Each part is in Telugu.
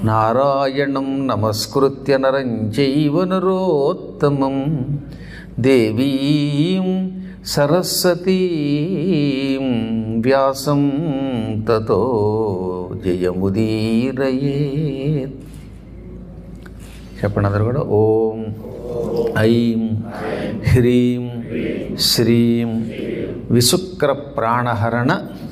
నారాయణం నమస్కృత్య నరం చైవ నరోత్తమం దేవీం సరస్వతీం వ్యాసం తతో జయముదీరయేత్ చెప్పండి అందరు కూడా ఓం ఐం హ్రీం శ్రీం విశుక్ర ప్రాణహరణ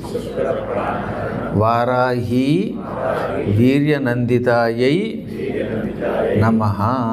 వారాహి వీర్యనందితాయై నమ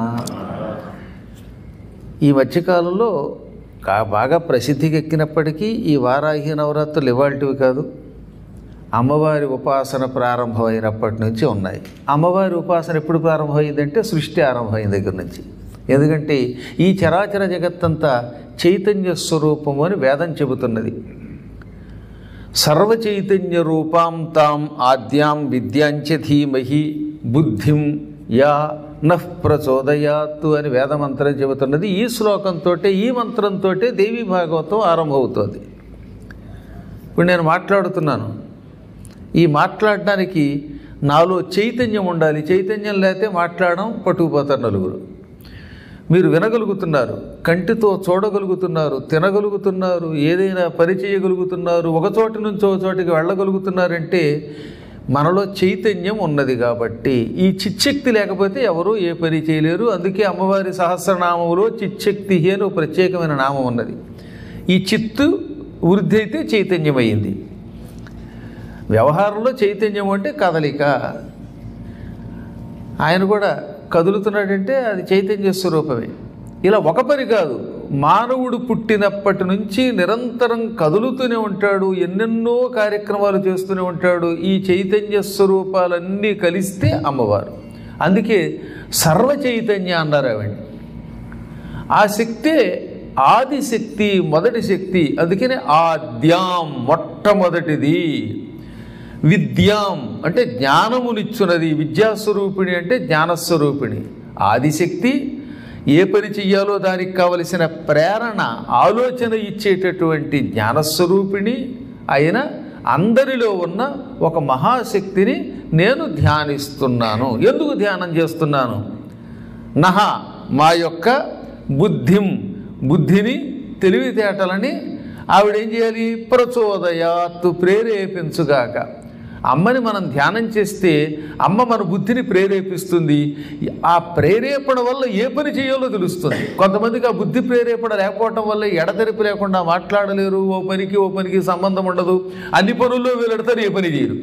ఈ మధ్యకాలంలో కా బాగా ప్రసిద్ధికి ఎక్కినప్పటికీ ఈ వారాహి నవరాత్రులు ఇవాల్టివి కాదు అమ్మవారి ఉపాసన ప్రారంభమైనప్పటి నుంచి ఉన్నాయి అమ్మవారి ఉపాసన ఎప్పుడు ప్రారంభమైందంటే సృష్టి ఆరంభమైన దగ్గర నుంచి ఎందుకంటే ఈ చరాచర జగత్తంతా చైతన్య స్వరూపము అని వేదం చెబుతున్నది సర్వ చైతన్య రూపాం తాం ఆద్యాం విద్యాంచ ధీమహి బుద్ధిం యా నః ప్రచోదయాత్తు అని వేదమంత్రం చెబుతున్నది ఈ శ్లోకంతో ఈ మంత్రంతో దేవీ భాగవతం ఆరంభమవుతోంది ఇప్పుడు నేను మాట్లాడుతున్నాను ఈ మాట్లాడడానికి నాలో చైతన్యం ఉండాలి చైతన్యం లేకపోతే మాట్లాడడం పట్టుకుపోతారు నలుగురు మీరు వినగలుగుతున్నారు కంటితో చూడగలుగుతున్నారు తినగలుగుతున్నారు ఏదైనా పని చేయగలుగుతున్నారు ఒక చోటి నుంచి ఒక చోటికి వెళ్ళగలుగుతున్నారంటే మనలో చైతన్యం ఉన్నది కాబట్టి ఈ చిచ్చక్తి లేకపోతే ఎవరు ఏ పని చేయలేరు అందుకే అమ్మవారి సహస్రనామములో చిచ్చక్తి అని ఒక ప్రత్యేకమైన నామం ఉన్నది ఈ చిత్తు వృద్ధి అయితే చైతన్యమైంది వ్యవహారంలో చైతన్యం అంటే కదలిక ఆయన కూడా కదులుతున్నాడంటే అది చైతన్య స్వరూపమే ఇలా ఒక పని కాదు మానవుడు పుట్టినప్పటి నుంచి నిరంతరం కదులుతూనే ఉంటాడు ఎన్నెన్నో కార్యక్రమాలు చేస్తూనే ఉంటాడు ఈ చైతన్య స్వరూపాలన్నీ కలిస్తే అమ్మవారు అందుకే సర్వ చైతన్య అన్నారు ఆవిడ్ని ఆ శక్తే ఆది శక్తి మొదటి శక్తి అందుకనే ఆద్యాం మొట్టమొదటిది విద్యాం అంటే జ్ఞానమునిచ్చున్నది విద్యాస్వరూపిణి అంటే జ్ఞానస్వరూపిణి ఆదిశక్తి ఏ పని చెయ్యాలో దానికి కావలసిన ప్రేరణ ఆలోచన ఇచ్చేటటువంటి జ్ఞానస్వరూపిణి అయిన అందరిలో ఉన్న ఒక మహాశక్తిని నేను ధ్యానిస్తున్నాను ఎందుకు ధ్యానం చేస్తున్నాను నహ మా యొక్క బుద్ధిం బుద్ధిని తెలివితేటలని ఆవిడేం చేయాలి ప్రచోదయాత్తు ప్రేరేపించుగాక అమ్మని మనం ధ్యానం చేస్తే అమ్మ మన బుద్ధిని ప్రేరేపిస్తుంది ఆ ప్రేరేపణ వల్ల ఏ పని చేయాలో తెలుస్తుంది కొంతమందికి ఆ బుద్ధి ప్రేరేపణ లేకపోవటం వల్ల ఎడతెరిపి లేకుండా మాట్లాడలేరు ఓ పనికి ఓ పనికి సంబంధం ఉండదు అన్ని పనుల్లో వీళ్ళెడతారు ఏ పని చేయరు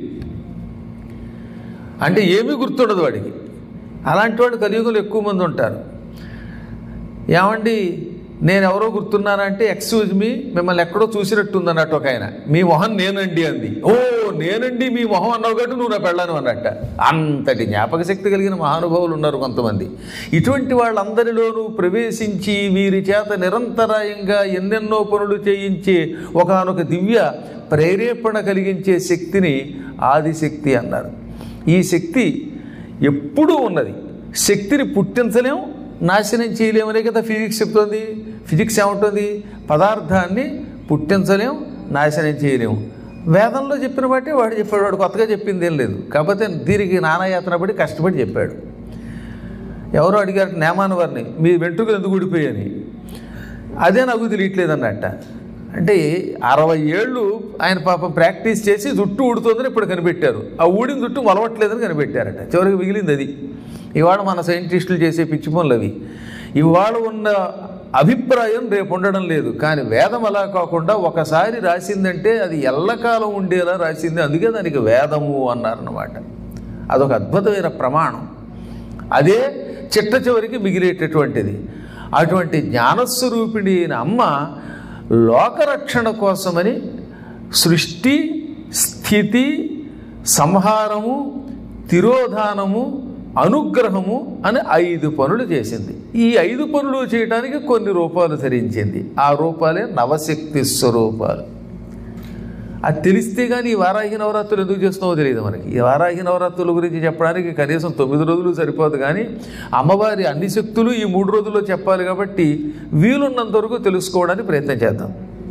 అంటే ఏమీ గుర్తుండదు వాడికి అలాంటి వాడు కలియుగంలో ఎక్కువ మంది ఉంటారు ఏమండి నేను ఎవరో గుర్తున్నానంటే ఎక్స్క్యూజ్ మీ మిమ్మల్ని ఎక్కడో చూసినట్టుంది అన్నట్టు ఒక ఆయన మీ మొహం నేనండి అంది ఓ నేనండి మీ మొహం అన్నావు కాబట్టి నువ్వు నా పెళ్ళాను అన్నట్ట అంతటి జ్ఞాపక శక్తి కలిగిన మహానుభావులు ఉన్నారు కొంతమంది ఇటువంటి వాళ్ళందరిలోనూ ప్రవేశించి వీరి చేత నిరంతరాయంగా ఎన్నెన్నో పనులు చేయించే ఒకనొక దివ్య ప్రేరేపణ కలిగించే శక్తిని ఆదిశక్తి అన్నారు ఈ శక్తి ఎప్పుడూ ఉన్నది శక్తిని పుట్టించలేం నాశనం చేయలేమనే కదా ఫిజిక్స్ చెప్తోంది ఫిజిక్స్ ఏముంటుంది పదార్థాన్ని పుట్టించలేం నాశనం చేయలేము వేదంలో చెప్పిన బట్టి వాడు చెప్పాడు వాడు కొత్తగా చెప్పింది ఏం లేదు కాకపోతే దీనికి నానాయాతన పడి కష్టపడి చెప్పాడు ఎవరో అడిగారు నేమాన వారిని మీ వెంట్రుకలు ఎందుకు ఊడిపోయాయని అదే నాకు తెలియట్లేదు అన్నట్ట అంటే అరవై ఏళ్ళు ఆయన పాపం ప్రాక్టీస్ చేసి జుట్టు ఊడుతుందని ఇప్పుడు కనిపెట్టారు ఆ ఊడిన జుట్టు మొలవట్లేదని కనిపెట్టారట చివరికి మిగిలింది అది ఇవాళ మన సైంటిస్టులు చేసే పిచ్చి పనులు అవి ఇవాళ ఉన్న అభిప్రాయం రేపు ఉండడం లేదు కానీ వేదం అలా కాకుండా ఒకసారి రాసిందంటే అది ఎల్లకాలం ఉండేలా రాసింది అందుకే దానికి వేదము అన్నారన్నమాట అదొక అద్భుతమైన ప్రమాణం అదే చిట్ట చివరికి మిగిలేటటువంటిది అటువంటి జ్ఞానస్వరూపిణి అయిన అమ్మ లోకరక్షణ కోసమని సృష్టి స్థితి సంహారము తిరోధానము అనుగ్రహము అని ఐదు పనులు చేసింది ఈ ఐదు పనులు చేయడానికి కొన్ని రూపాలు ధరించింది ఆ రూపాలే నవశక్తి స్వరూపాలు అది తెలిస్తే కానీ ఈ వారాహి నవరాత్రులు ఎందుకు చేస్తున్నావో తెలియదు మనకి ఈ వారాహి నవరాత్రుల గురించి చెప్పడానికి కనీసం తొమ్మిది రోజులు సరిపోదు కానీ అమ్మవారి అన్ని శక్తులు ఈ మూడు రోజుల్లో చెప్పాలి కాబట్టి వీలున్నంత వరకు తెలుసుకోవడానికి ప్రయత్నం చేద్దాం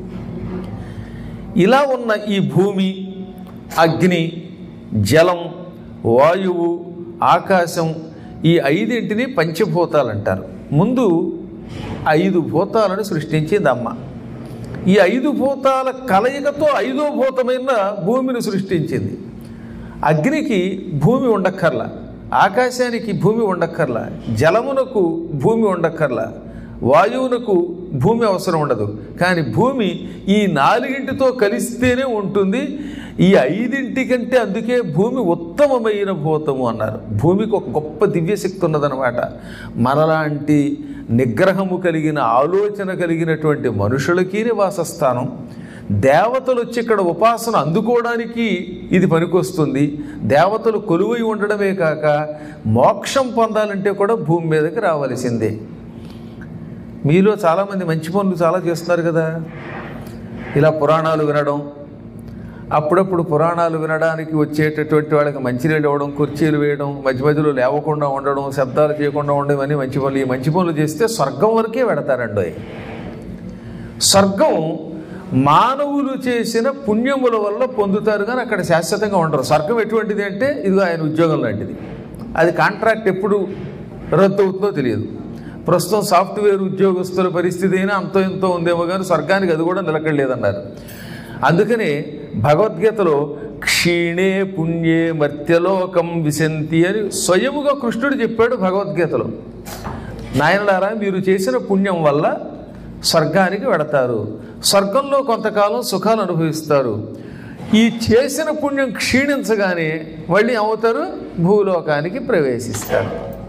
ఇలా ఉన్న ఈ భూమి అగ్ని జలం వాయువు ఆకాశం ఈ ఐదింటిని పంచభూతాలు అంటారు ముందు ఐదు భూతాలను సృష్టించింది అమ్మ ఈ ఐదు భూతాల కలయికతో ఐదో భూతమైన భూమిని సృష్టించింది అగ్నికి భూమి ఉండక్కర్లా ఆకాశానికి భూమి ఉండక్కర్లా జలమునకు భూమి ఉండక్కర్లా వాయువునకు భూమి అవసరం ఉండదు కానీ భూమి ఈ నాలుగింటితో కలిస్తేనే ఉంటుంది ఈ ఐదింటి కంటే అందుకే భూమి ఉత్తమమైన భూతము అన్నారు భూమికి ఒక గొప్ప దివ్యశక్తి ఉన్నదనమాట మనలాంటి నిగ్రహము కలిగిన ఆలోచన కలిగినటువంటి మనుషులకి నివాసస్థానం దేవతలు వచ్చి ఇక్కడ ఉపాసన అందుకోవడానికి ఇది పనికొస్తుంది దేవతలు కొలువై ఉండడమే కాక మోక్షం పొందాలంటే కూడా భూమి మీదకి రావలసిందే మీలో చాలామంది మంచి పనులు చాలా చేస్తున్నారు కదా ఇలా పురాణాలు వినడం అప్పుడప్పుడు పురాణాలు వినడానికి వచ్చేటటువంటి వాళ్ళకి మంచినీళ్ళు ఇవ్వడం కుర్చీలు వేయడం మధ్య మధ్యలో లేవకుండా ఉండడం శబ్దాలు చేయకుండా ఉండడం అని మంచి పనులు ఈ మంచి పనులు చేస్తే స్వర్గం వరకే పెడతారండి స్వర్గం మానవులు చేసిన పుణ్యముల వల్ల పొందుతారు కానీ అక్కడ శాశ్వతంగా ఉండరు స్వర్గం ఎటువంటిది అంటే ఇది ఆయన ఉద్యోగం లాంటిది అది కాంట్రాక్ట్ ఎప్పుడు రద్దు అవుతుందో తెలియదు ప్రస్తుతం సాఫ్ట్వేర్ ఉద్యోగస్తుల పరిస్థితి అయినా అంతో ఇంతో ఉందేమో కానీ స్వర్గానికి అది కూడా నిలకడలేదన్నారు అందుకనే భగవద్గీతలో క్షీణే పుణ్యే మర్త్యలోకం విశంతి అని స్వయముగా కృష్ణుడు చెప్పాడు భగవద్గీతలో నాయనలారా మీరు చేసిన పుణ్యం వల్ల స్వర్గానికి వెడతారు స్వర్గంలో కొంతకాలం సుఖాలు అనుభవిస్తారు ఈ చేసిన పుణ్యం క్షీణించగానే మళ్ళీ ఏమవుతారు భూలోకానికి ప్రవేశిస్తారు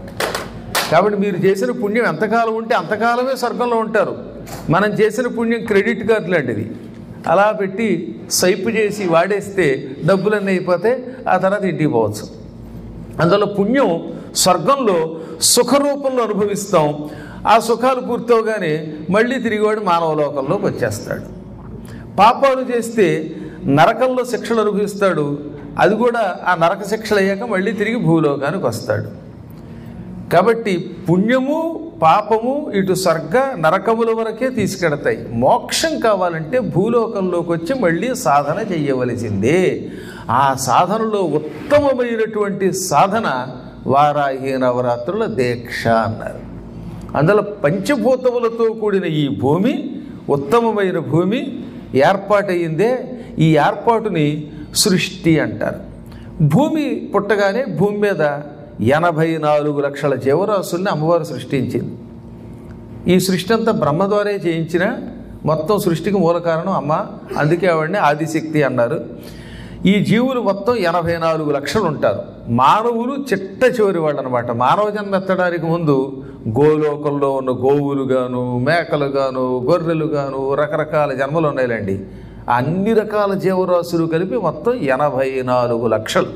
కాబట్టి మీరు చేసిన పుణ్యం ఎంతకాలం ఉంటే అంతకాలమే స్వర్గంలో ఉంటారు మనం చేసిన పుణ్యం క్రెడిట్ కార్డు లాంటిది అలా పెట్టి సైపు చేసి వాడేస్తే డబ్బులన్నీ అయిపోతే ఆ తర్వాత ఇంటికి పోవచ్చు అందులో పుణ్యం స్వర్గంలో సుఖ రూపంలో అనుభవిస్తాం ఆ సుఖాలు పూర్తవగానే మళ్ళీ తిరిగివాడు మానవ లోకంలోకి వచ్చేస్తాడు పాపాలు చేస్తే నరకంలో శిక్షలు అనుభవిస్తాడు అది కూడా ఆ నరక శిక్షలు అయ్యాక మళ్ళీ తిరిగి భూలోకానికి వస్తాడు కాబట్టి పుణ్యము పాపము ఇటు స్వర్గ నరకముల వరకే తీసుకెడతాయి మోక్షం కావాలంటే భూలోకంలోకి వచ్చి మళ్ళీ సాధన చెయ్యవలసిందే ఆ సాధనలో ఉత్తమమైనటువంటి సాధన వారాహి నవరాత్రుల దీక్ష అన్నారు అందులో పంచభూతములతో కూడిన ఈ భూమి ఉత్తమమైన భూమి ఏర్పాటయిందే ఈ ఏర్పాటుని సృష్టి అంటారు భూమి పుట్టగానే భూమి మీద ఎనభై నాలుగు లక్షల జీవరాశుల్ని అమ్మవారు సృష్టించింది ఈ సృష్టి అంతా బ్రహ్మ ద్వారే చేయించిన మొత్తం సృష్టికి మూల కారణం అమ్మ అందుకే ఆవిడని ఆదిశక్తి అన్నారు ఈ జీవులు మొత్తం ఎనభై నాలుగు లక్షలు ఉంటారు మానవులు చిట్ట చివరి వాళ్ళు అనమాట మానవ జన్మ ఎత్తడానికి ముందు గోలోకంలో ఉన్న గోవులు గాను మేకలు గాను గొర్రెలు గాను రకరకాల జన్మలు ఉన్నాయిలండి అన్ని రకాల జీవరాశులు కలిపి మొత్తం ఎనభై నాలుగు లక్షలు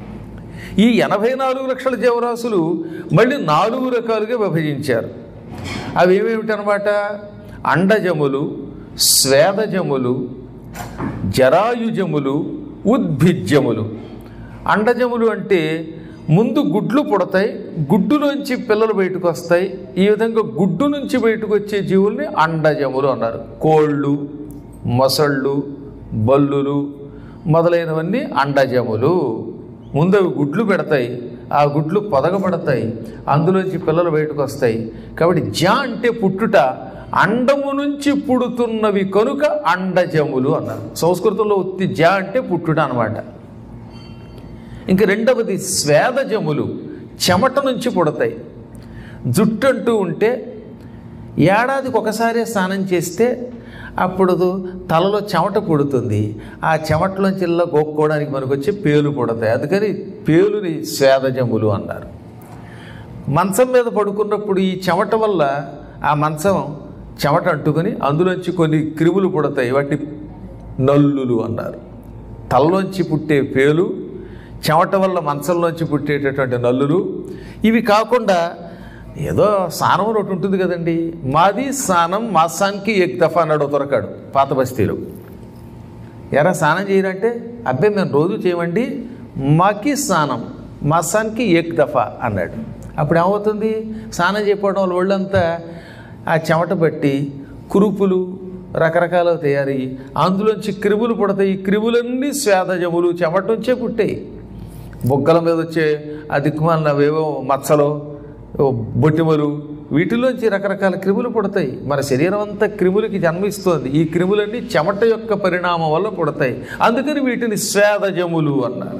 ఈ ఎనభై నాలుగు లక్షల జీవరాశులు మళ్ళీ నాలుగు రకాలుగా విభజించారు అవి ఏమేమిటనమాట అండజములు స్వేదజములు జరాయుజములు ఉద్భిజ్యములు అండజములు అంటే ముందు గుడ్లు పుడతాయి గుడ్డులోంచి పిల్లలు బయటకు వస్తాయి ఈ విధంగా గుడ్డు నుంచి బయటకు వచ్చే జీవుల్ని అండజములు అన్నారు కోళ్ళు మొసళ్ళు బల్లులు మొదలైనవన్నీ అండజములు ముందు అవి గుడ్లు పెడతాయి ఆ గుడ్లు పొదగబడతాయి అందులోంచి పిల్లలు బయటకు వస్తాయి కాబట్టి జ అంటే పుట్టుట అండము నుంచి పుడుతున్నవి కనుక అండజములు అన్నారు సంస్కృతంలో ఉత్తి జ అంటే పుట్టుట అనమాట ఇంక రెండవది స్వేదజములు చెమట నుంచి పుడతాయి జుట్టు అంటూ ఉంటే ఏడాదికి ఒకసారి స్నానం చేస్తే అప్పుడు తలలో చెమట పుడుతుంది ఆ చెమటలోంచి ఇలా గోక్కోవడానికి మనకు వచ్చి పేలు పుడతాయి అందుకని పేలుని స్వేదజములు అన్నారు మంచం మీద పడుకున్నప్పుడు ఈ చెమట వల్ల ఆ మంచం చెమట అంటుకొని అందులోంచి కొన్ని క్రిములు పుడతాయి వాటి నల్లులు అన్నారు తలలోంచి పుట్టే పేలు చెమట వల్ల మంచంలోంచి పుట్టేటటువంటి నల్లులు ఇవి కాకుండా ఏదో స్నానం అని ఒకటి ఉంటుంది కదండి మాది స్నానం మాసానికి ఎక్ దఫా అన్నాడు దొరకాడు పాత బస్తీలో ఎరా స్నానం చేయరంటే అబ్బాయి మేము రోజు చేయమండి మాకి స్నానం మాసానికి ఎక్ దఫా అన్నాడు అప్పుడు ఏమవుతుంది స్నానం చేయకపోవడం వల్ల ఒళ్ళంతా ఆ చెమట పట్టి కురుపులు రకరకాల తయారయ్యి అందులోంచి క్రిములు పుడతాయి ఈ క్రిములన్నీ స్వేదజములు చెమట నుంచే పుట్టాయి బొగ్గల మీద వచ్చే ఆ దిక్కుమాలిన అవేవో మచ్చలు ఓ బొట్టిమలు వీటిలోంచి రకరకాల క్రిములు పుడతాయి మన శరీరం అంతా క్రిములకి జన్మిస్తోంది ఈ క్రిములన్నీ చెమట యొక్క పరిణామం వల్ల పుడతాయి అందుకని వీటిని స్వేదజములు అన్నారు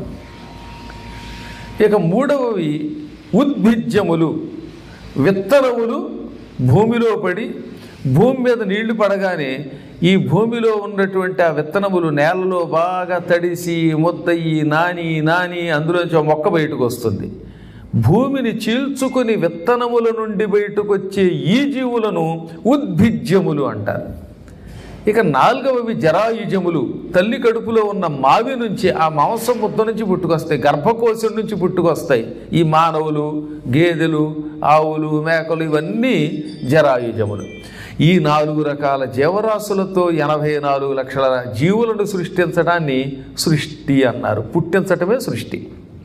ఇక మూడవవి ఉద్భిజ్యములు విత్తనములు భూమిలో పడి భూమి మీద నీళ్లు పడగానే ఈ భూమిలో ఉన్నటువంటి ఆ విత్తనములు నేలలో బాగా తడిసి ముద్దయి నాని నాని అందులోంచి ఒక మొక్క బయటకు వస్తుంది భూమిని చీల్చుకుని విత్తనముల నుండి బయటకు వచ్చే ఈ జీవులను ఉద్భిజ్యములు అంటారు ఇక నాలుగవవి జరాయుజములు తల్లి కడుపులో ఉన్న మావి నుంచి ఆ మాంసం ముద్ద నుంచి పుట్టుకొస్తాయి గర్భకోశం నుంచి పుట్టుకొస్తాయి ఈ మానవులు గేదెలు ఆవులు మేకలు ఇవన్నీ జరాయుజములు ఈ నాలుగు రకాల జీవరాశులతో ఎనభై నాలుగు లక్షల జీవులను సృష్టించడాన్ని సృష్టి అన్నారు పుట్టించటమే సృష్టి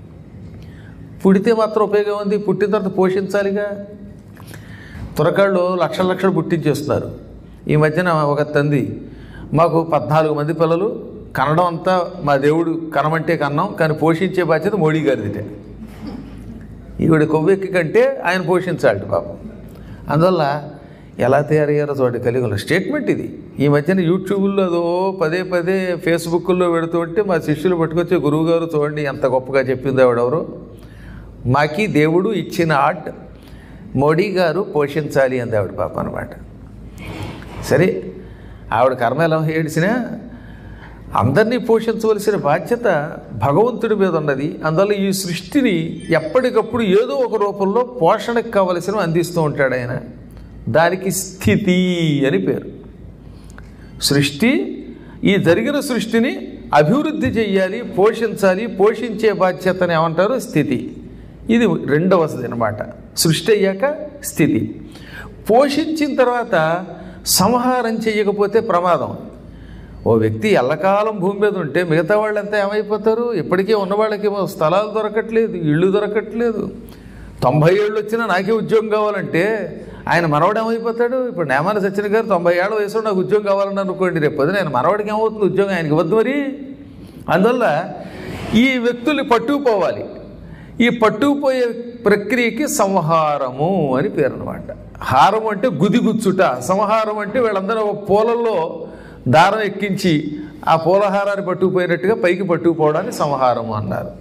పుడితే మాత్రం ఉపయోగం ఉంది పుట్టిన తర్వాత పోషించాలిగా తురకాళ్ళు లక్షల లక్షలు పుట్టించేస్తున్నారు ఈ మధ్యన ఒక తంది మాకు పద్నాలుగు మంది పిల్లలు కనడం అంతా మా దేవుడు కనమంటే కన్నాం కానీ పోషించే బాధ్యత మోడీ గారిదిటే ఈవిడ కొవ్వెక్కి కంటే ఆయన పోషించాలి పాపం అందువల్ల ఎలా తయారయ్యారో చూడండి కలిగిన స్టేట్మెంట్ ఇది ఈ మధ్యన యూట్యూబ్లో అదో పదే పదే ఫేస్బుక్లో పెడుతూ ఉంటే మా శిష్యులు పట్టుకొచ్చే గురువుగారు చూడండి ఎంత గొప్పగా చెప్పింది ఆవిడెవరు మాకి దేవుడు ఇచ్చిన ఆర్ట్ మోడీ గారు పోషించాలి అంది ఆవిడ పాప అనమాట సరే ఆవిడ కర్మ ఎలా ఏడిసినా అందరినీ పోషించవలసిన బాధ్యత భగవంతుడి మీద ఉన్నది అందువల్ల ఈ సృష్టిని ఎప్పటికప్పుడు ఏదో ఒక రూపంలో పోషణకు కావలసినవి అందిస్తూ ఉంటాడు ఆయన దానికి స్థితి అని పేరు సృష్టి ఈ జరిగిన సృష్టిని అభివృద్ధి చెయ్యాలి పోషించాలి పోషించే బాధ్యతని ఏమంటారు స్థితి ఇది రెండవది అనమాట సృష్టి అయ్యాక స్థితి పోషించిన తర్వాత సంహారం చేయకపోతే ప్రమాదం ఓ వ్యక్తి ఎల్లకాలం భూమి మీద ఉంటే మిగతా వాళ్ళంతా ఏమైపోతారు ఇప్పటికే ఉన్న వాళ్ళకేమో స్థలాలు దొరకట్లేదు ఇళ్ళు దొరకట్లేదు తొంభై ఏళ్ళు వచ్చినా నాకే ఉద్యోగం కావాలంటే ఆయన మనవడు ఏమైపోతాడు ఇప్పుడు నేమాన సచిన గారు తొంభై ఏళ్ళ వయసులో నాకు ఉద్యోగం కావాలని అనుకోండి రేపు పొద్దున ఆయన మనవడికి ఏమవుతుంది ఉద్యోగం ఆయనకి ఇవ్వద్దు మరి అందువల్ల ఈ వ్యక్తుల్ని పట్టుకుపోవాలి ఈ పట్టుకుపోయే ప్రక్రియకి సంహారము అని పేరు అనమాట హారం అంటే గుదిగుచ్చుట సంహారం అంటే వీళ్ళందరూ ఒక పూలల్లో దారం ఎక్కించి ఆ పూలహారాన్ని పట్టుకుపోయినట్టుగా పైకి పట్టుకుపోవడాన్ని సంహారము అన్నారు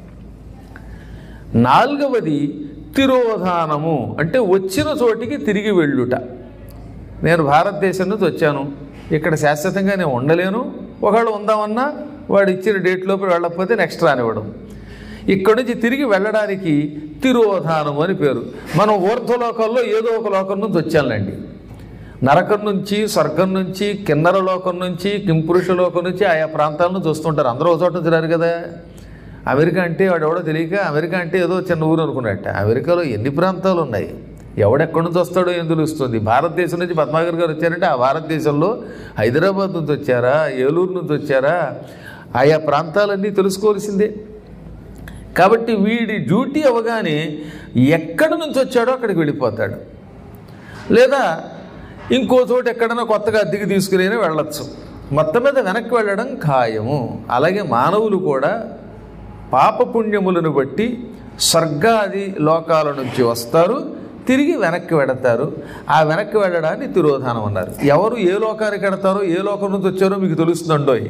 నాలుగవది తిరోధానము అంటే వచ్చిన చోటికి తిరిగి వెళ్ళుట నేను భారతదేశం నుంచి వచ్చాను ఇక్కడ శాశ్వతంగా నేను ఉండలేను ఒకవేళ ఉందామన్నా వాడు ఇచ్చిన డేట్లోపు వెళ్ళకపోతే నెక్స్ట్ రానివ్వడం ఇక్కడి నుంచి తిరిగి వెళ్ళడానికి తిరోధానము అని పేరు మనం ఊర్ధ్వలోకంలో ఏదో ఒక లోకం నుంచి వచ్చానులేండి నరకం నుంచి స్వర్గం నుంచి కిన్నర లోకం నుంచి కింపురుష లోకం నుంచి ఆయా ప్రాంతాలను చూస్తుంటారు అందరూ ఒక చోట నుంచి రారు కదా అమెరికా అంటే వాడు ఎవడో తెలియక అమెరికా అంటే ఏదో చిన్న ఊరు అనుకున్నట్ట అమెరికాలో ఎన్ని ప్రాంతాలు ఉన్నాయి ఎవడెక్కడి నుంచి వస్తాడో ఏం తెలుస్తుంది భారతదేశం నుంచి పద్మాగర్ గారు వచ్చారంటే ఆ భారతదేశంలో హైదరాబాద్ నుంచి వచ్చారా ఏలూరు నుంచి వచ్చారా ఆయా ప్రాంతాలన్నీ తెలుసుకోవాల్సిందే కాబట్టి వీడి డ్యూటీ అవగానే ఎక్కడి నుంచి వచ్చాడో అక్కడికి వెళ్ళిపోతాడు లేదా ఇంకో చోట ఎక్కడైనా కొత్తగా అద్దెకి తీసుకుని వెళ్ళొచ్చు మొత్తం మీద వెనక్కి వెళ్ళడం ఖాయము అలాగే మానవులు కూడా పాపపుణ్యములను బట్టి స్వర్గాది లోకాల నుంచి వస్తారు తిరిగి వెనక్కి వెడతారు ఆ వెనక్కి వెళ్ళడాన్ని తిరోధానం అన్నారు ఎవరు ఏ లోకానికి వెడతారో ఏ లోకం నుంచి వచ్చారో మీకు తెలుస్తుందండోయ్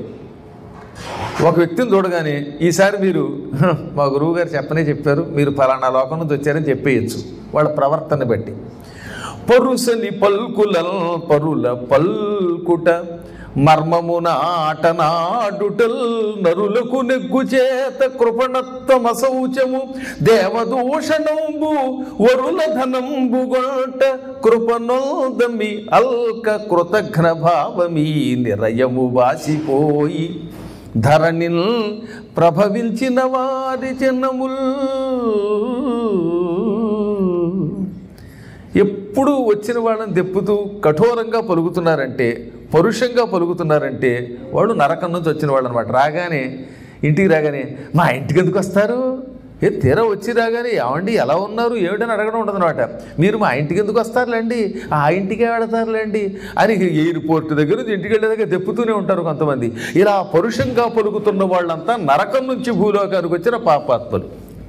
ఒక వ్యక్తిని చూడగానే ఈసారి మీరు "హ, మా గురువు గారు చెప్పనే చెప్పారు మీరు ఫలానా లోకం నుంచి వచ్చారని చెప్పేయచ్చు వాళ్ళ ప్రవర్తన బట్టి పరుసని పల్కులల్ పరుల పల్కుట మర్మమున ఆటనాడుటల్ నరులకు నెగ్గు చేత కృపణత్వమసౌచము దేవదూషణంబు వరుల ధనంబు గొంట కృపనోదమి అల్క కృతఘ్న భావమీ నిరయము వాసిపోయి ధరణిల్ ప్రభవించిన వారి జనముల్ ఎప్పుడు వచ్చిన వాళ్ళని దెప్పుతూ కఠోరంగా పలుకుతున్నారంటే పరుషంగా పలుకుతున్నారంటే వాడు నరకం నుంచి వచ్చిన వాళ్ళు అనమాట రాగానే ఇంటికి రాగానే మా ఇంటికి ఎందుకు వస్తారు ఏ తీరా వచ్చి రాగానే ఏమండి ఎలా ఉన్నారు ఏమిటని అడగడం ఉండదన్నమాట మీరు మా ఇంటికి ఎందుకు వస్తారులేండి ఆ ఇంటికే వెళతారులేండి అని ఎయిర్పోర్ట్ దగ్గర నుంచి ఇంటికి వెళ్ళే దగ్గర దెప్పుతూనే ఉంటారు కొంతమంది ఇలా పరుషంగా పలుకుతున్న వాళ్ళంతా నరకం నుంచి భూలోకానికి వచ్చిన పాపాత్మలు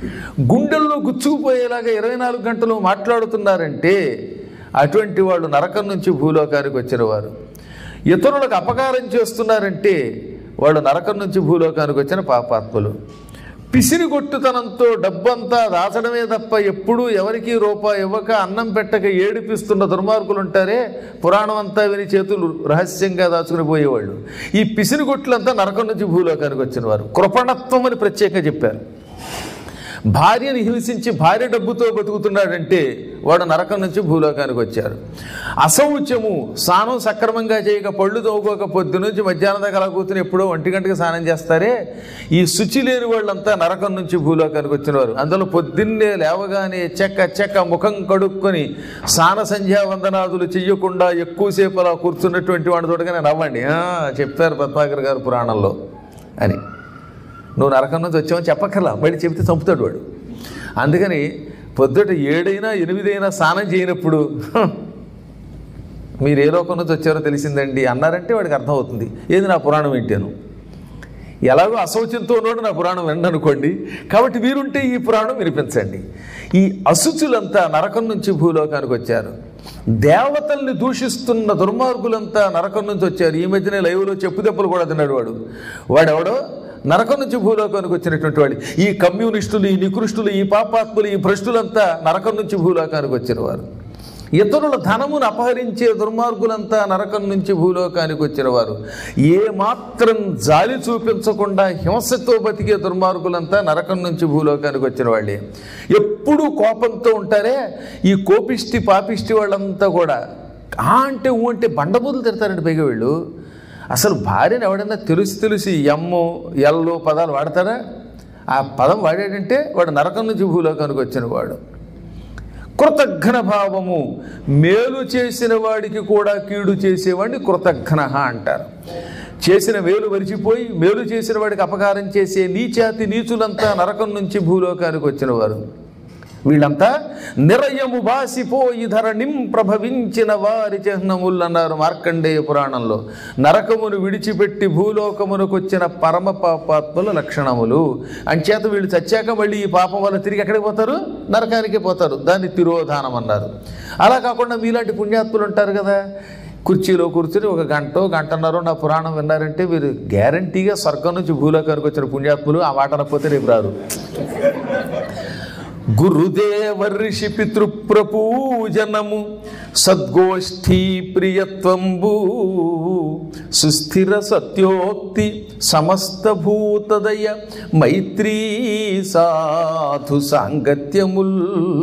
గుండెల్లో గుచ్చుకుపోయేలాగా ఇరవై నాలుగు గంటలు మాట్లాడుతున్నారంటే అటువంటి వాళ్ళు నరకం నుంచి భూలోకానికి వచ్చిన వారు ఇతరులకు అపకారం చేస్తున్నారంటే వాళ్ళు నరకం నుంచి భూలోకానికి వచ్చిన పాపాత్ములు పిసిరిగొట్టుతనంతో డబ్బంతా దాచడమే తప్ప ఎప్పుడూ ఎవరికీ రూపాయి ఇవ్వక అన్నం పెట్టక ఏడిపిస్తున్న దుర్మార్గులు ఉంటారే పురాణం అంతా విని చేతులు రహస్యంగా దాచుకుని పోయేవాళ్ళు ఈ పిసిరిగొట్లంతా నరకం నుంచి భూలోకానికి వచ్చిన వారు కృపణత్వం అని ప్రత్యేకంగా చెప్పారు భార్యని హింసించి భార్య డబ్బుతో బతుకుతున్నాడంటే వాడు నరకం నుంచి భూలోకానికి వచ్చారు అశౌచము స్నానం సక్రమంగా చేయక పళ్ళు తోగుకోక పొద్దు నుంచి మధ్యాహ్నం దాకా అలా కూర్చుని ఎప్పుడో ఒంటి గంటకి స్నానం చేస్తారే ఈ శుచి లేని వాళ్ళంతా నరకం నుంచి భూలోకానికి వచ్చినవారు అందులో పొద్దున్నే లేవగానే చెక్క చెక్క ముఖం కడుక్కొని స్నాన సంధ్యా వందనాదులు చెయ్యకుండా ఎక్కువసేపు అలా కూర్చున్నటువంటి వాడి తోటగానే నవ్వండి "ఆ, చెప్పారు పద్మాకర్ గారు పురాణంలో అని నువ్వు నరకం నుంచి వచ్చావని చెప్పక్కర్లా మళ్ళీ చెబితే చంపుతాడు వాడు అందుకని పొద్దుట ఏడైనా ఎనిమిదైనా స్నానం చేయనప్పుడు "హ, మీరు ఏ లోకం నుంచి వచ్చారో తెలిసిందండి అన్నారంటే వాడికి అర్థమవుతుంది ఏది నా పురాణం వింటాను ఎలాగో అశౌచంతో ఉన్నాడు నా పురాణం విననుకోండి కాబట్టి వీరుంటే ఈ పురాణం వినిపించండి ఈ అశుచులంతా నరకం నుంచి భూలోకానికి వచ్చారు దేవతల్ని దూషిస్తున్న దుర్మార్గులంతా నరకం నుంచి వచ్చారు ఈ మధ్యనే లైవ్లో చెప్పు దెబ్బలు కూడా తిన్నాడు వాడు వాడెవడో నరకం నుంచి భూలోకానికి వచ్చినటువంటి వాడు ఈ కమ్యూనిస్టులు ఈ నికృష్టులు ఈ పాపాత్ములు ఈ భ్రష్టులంతా నరకం నుంచి భూలోకానికి వచ్చిన వారు ఇతరుల ధనమును అపహరించే దుర్మార్గులంతా నరకం నుంచి భూలోకానికి వచ్చిన వారు ఏ మాత్రం జాలి చూపించకుండా హింసతో బతికే దుర్మార్గులంతా నరకం నుంచి భూలోకానికి వచ్చిన వాళ్ళే ఎప్పుడూ కోపంతో ఉంటారే ఈ కోపిష్టి పాపిష్టి వాళ్ళంతా కూడా ఆ అంటే ఊ అంటే బండబూతులు తిడతారండి పైగా వీళ్ళు అసలు భార్యను ఎవడన్నా తెలిసి తెలిసి ఎమ్ము ఎల్లు పదాలు వాడతారా ఆ పదం వాడాడంటే వాడు నరకం నుంచి భూలోకానికి వచ్చిన వాడు కృతఘ్న భావము మేలు చేసిన వాడికి కూడా కీడు చేసేవాడిని కృతఘ్న అంటారు చేసిన మేలు మరిచిపోయి మేలు చేసిన వాడికి అపకారం చేసే నీచాతి నీచులంతా నరకం నుంచి భూలోకానికి వచ్చిన వారు వీళ్ళంతా నిరయము బాసిపోయి ధరణిం ప్రభవించిన వారి చిహ్నములు అన్నారు మార్కండేయ పురాణంలో నరకమును విడిచిపెట్టి భూలోకమునకు వచ్చిన పరమ పాపాత్ముల లక్షణములు అంచేత వీళ్ళు చచ్చాక మళ్ళీ ఈ పాపం వల్ల తిరిగి ఎక్కడికి పోతారు నరకానికి పోతారు దాన్ని తిరోధానం అన్నారు అలా కాకుండా మీలాంటి పుణ్యాత్ములు ఉంటారు కదా కుర్చీలో కూర్చుని ఒక గంట గంటన్నర నా పురాణం విన్నారంటే వీరు గ్యారంటీగా స్వర్గం నుంచి భూలోకానికి వచ్చిన పుణ్యాత్ములు ఆ మాట అనకపోతే రేపు రారు గురుదేవ ఋషి పితృప్రపూజనము సద్గోష్ఠీ ప్రియత్వంబు సుస్థిర సత్యోక్తి సమస్త భూతదయ మైత్రీ సాధు సాంగత్యముల్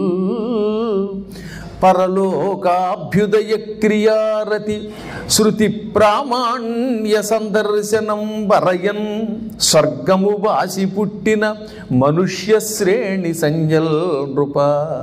పరలోకాభ్యుదయ క్రియారతి శృతి ప్రామాణ్య సందర్శనం వరయన్ స్వర్గము వాసి పుట్టిన మనుష్య శ్రేణి సంజల్ నృప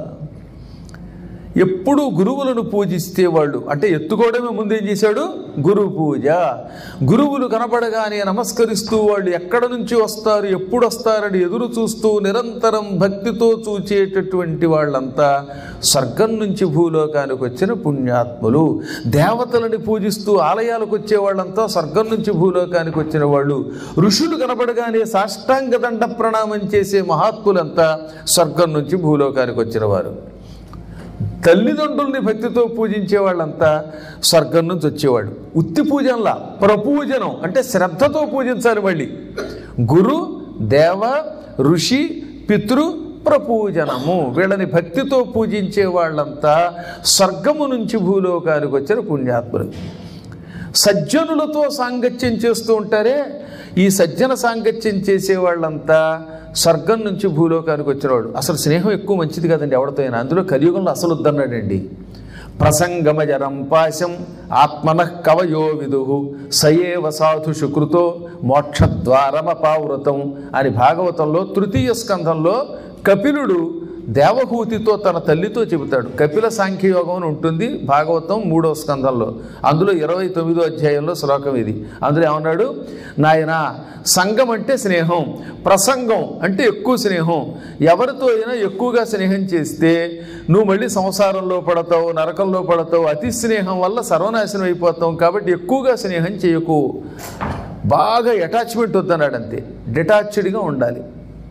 ఎప్పుడు గురువులను పూజిస్తే వాళ్ళు అంటే ఎత్తుకోవడమే ముందేం చేశాడు గురు పూజ గురువులు కనపడగానే నమస్కరిస్తూ వాళ్ళు ఎక్కడ నుంచి వస్తారు ఎప్పుడు వస్తారని ఎదురు చూస్తూ నిరంతరం భక్తితో చూచేటటువంటి వాళ్ళంతా స్వర్గం నుంచి భూలోకానికి వచ్చిన పుణ్యాత్ములు దేవతలని పూజిస్తూ ఆలయాలకు వచ్చే వాళ్ళంతా స్వర్గం నుంచి భూలోకానికి వచ్చిన వాళ్ళు ఋషులు కనపడగానే సాష్టాంగ దండ ప్రణామం చేసే మహాత్ములంతా స్వర్గం నుంచి భూలోకానికి వచ్చిన వారు తల్లిదండ్రుల్ని భక్తితో పూజించే వాళ్ళంతా స్వర్గం నుంచి వచ్చేవాడు ఉత్తి పూజనలా ప్రపూజనం అంటే శ్రద్ధతో పూజించాలి మళ్ళీ గురు దేవ ఋషి పితృ ప్రపూజనము వీళ్ళని భక్తితో పూజించే వాళ్ళంతా స్వర్గము నుంచి భూలోకానికి వచ్చిన పుణ్యాత్ములు సజ్జనులతో సాంగత్యం చేస్తూ ఉంటారే ఈ సజ్జన సాంగత్యం చేసే వాళ్ళంతా స్వర్గం నుంచి భూలోకానికి వచ్చినవాడు అసలు స్నేహం ఎక్కువ మంచిది కదండి ఎవరితో అయినా అందులో కలియుగంలో అసలు వద్దన్నాడండి ప్రసంగమజరం పాశం ఆత్మన కవయో విదు సయేవ సాధు శుకృతో మోక్షద్వారమపావృతం అని భాగవతంలో తృతీయ స్కంధంలో కపిలుడు దేవహూతితో తన తల్లితో చెబుతాడు కపిల సాంఖ్యయోగం అని ఉంటుంది భాగవతం మూడో స్కంధంలో అందులో ఇరవై తొమ్మిదో అధ్యాయంలో శ్లోకం ఇది అందులో ఏమన్నాడు నాయన సంఘం అంటే స్నేహం ప్రసంగం అంటే ఎక్కువ స్నేహం ఎవరితో అయినా ఎక్కువగా స్నేహం చేస్తే నువ్వు మళ్ళీ సంసారంలో పడతావు నరకంలో పడతావు అతి స్నేహం వల్ల సర్వనాశనం అయిపోతావు కాబట్టి ఎక్కువగా స్నేహం చేయకు బాగా అటాచ్మెంట్ వద్దన్నాడు అంతే డిటాచ్డ్గా ఉండాలి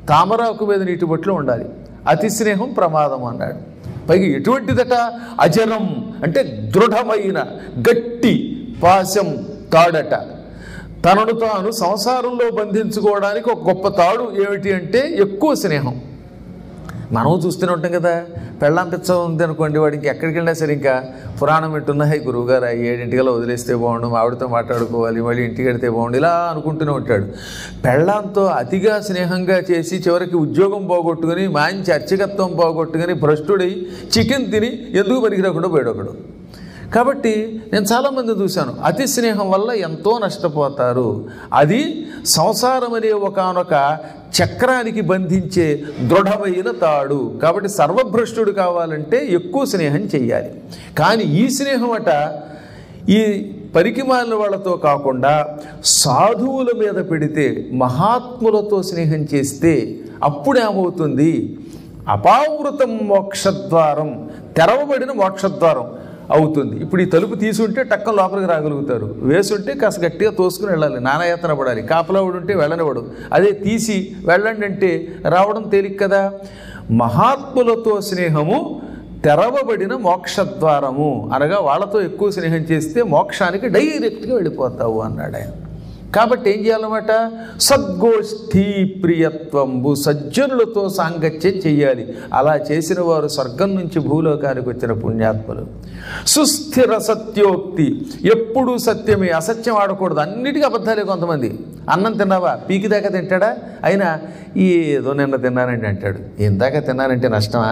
తామరాకు మీద నీటి బొట్లో ఉండాలి అతి స్నేహం ప్రమాదం అన్నాడు పైగా ఎటువంటిదట అజరం అంటే దృఢమైన గట్టి పాశం తాడట తనను తాను సంసారంలో బంధించుకోవడానికి ఒక గొప్ప తాడు ఏమిటి అంటే ఎక్కువ స్నేహం మనం చూస్తూనే ఉంటాం కదా పెళ్ళాం పిచ్చ ఉంది అనుకోండి వాడికి ఎక్కడికి వెళ్ళినా సరే ఇంకా పురాణం వింటున్నా హై గురువుగారు ఏడింటికల్లా వదిలేస్తే బాగుండు ఆవిడతో మాట్లాడుకోవాలి మళ్ళీ ఇంటికి వెడితే బాగుండు ఇలా అనుకుంటూనే ఉంటాడు పెళ్ళాంతో అతిగా స్నేహంగా చేసి చివరికి ఉద్యోగం పోగొట్టుకుని మంచి అర్చకత్వం పోగొట్టుకుని భ్రష్టుడై చికెన్ తిని ఎందుకు పనికిరాకుండా పోయాడు ఒకడు కాబట్టి నేను చాలామంది చూశాను అతి స్నేహం వల్ల ఎంతో నష్టపోతారు అది సంసారం అనే ఒకనొక చక్రానికి బంధించే దృఢమైన తాడు కాబట్టి సర్వభ్రష్టుడు కావాలంటే ఎక్కువ స్నేహం చెయ్యాలి కానీ ఈ స్నేహం అట ఈ పరికిమాలిన వాళ్ళతో కాకుండా సాధువుల మీద పెడితే మహాత్ములతో స్నేహం చేస్తే అప్పుడేమవుతుంది అపావృతం మోక్షద్వారం తెరవబడిన మోక్షద్వారం అవుతుంది ఇప్పుడు ఈ తలుపు తీసుంటే టక్కన లోపలికి రాగలుగుతారు వేసుంటే కాస్త గట్టిగా తోసుకుని వెళ్ళాలి నానాయాతన పడాలి కాపలావుడు ఉంటే వెళ్ళనివాడు అదే తీసి వెళ్ళండి అంటే రావడం తేలిక కదా మహాత్ములతో స్నేహము తెరవబడిన మోక్షద్వారము అనగా వాళ్ళతో ఎక్కువ స్నేహం చేస్తే మోక్షానికి డైరెక్ట్గా వెళ్ళిపోతావు అన్నాడు ఆయన కాబట్టి ఏం చేయాలన్నమాట సద్గోష్ఠీ ప్రియత్వంబు సజ్జనులతో సాంగత్యం చెయ్యాలి అలా చేసిన వారు స్వర్గం నుంచి భూలోకానికి వచ్చిన పుణ్యాత్ములు సుస్థిర సత్యోక్తి ఎప్పుడూ సత్యమే అసత్యం ఆడకూడదు అన్నిటికీ అబద్ధాలే కొంతమంది అన్నం తిన్నావా పీకి దాకా తింటాడా అయినా ఏదో నిన్న తిన్నానండి అంటాడు ఇందాక తిన్నానంటే నష్టమా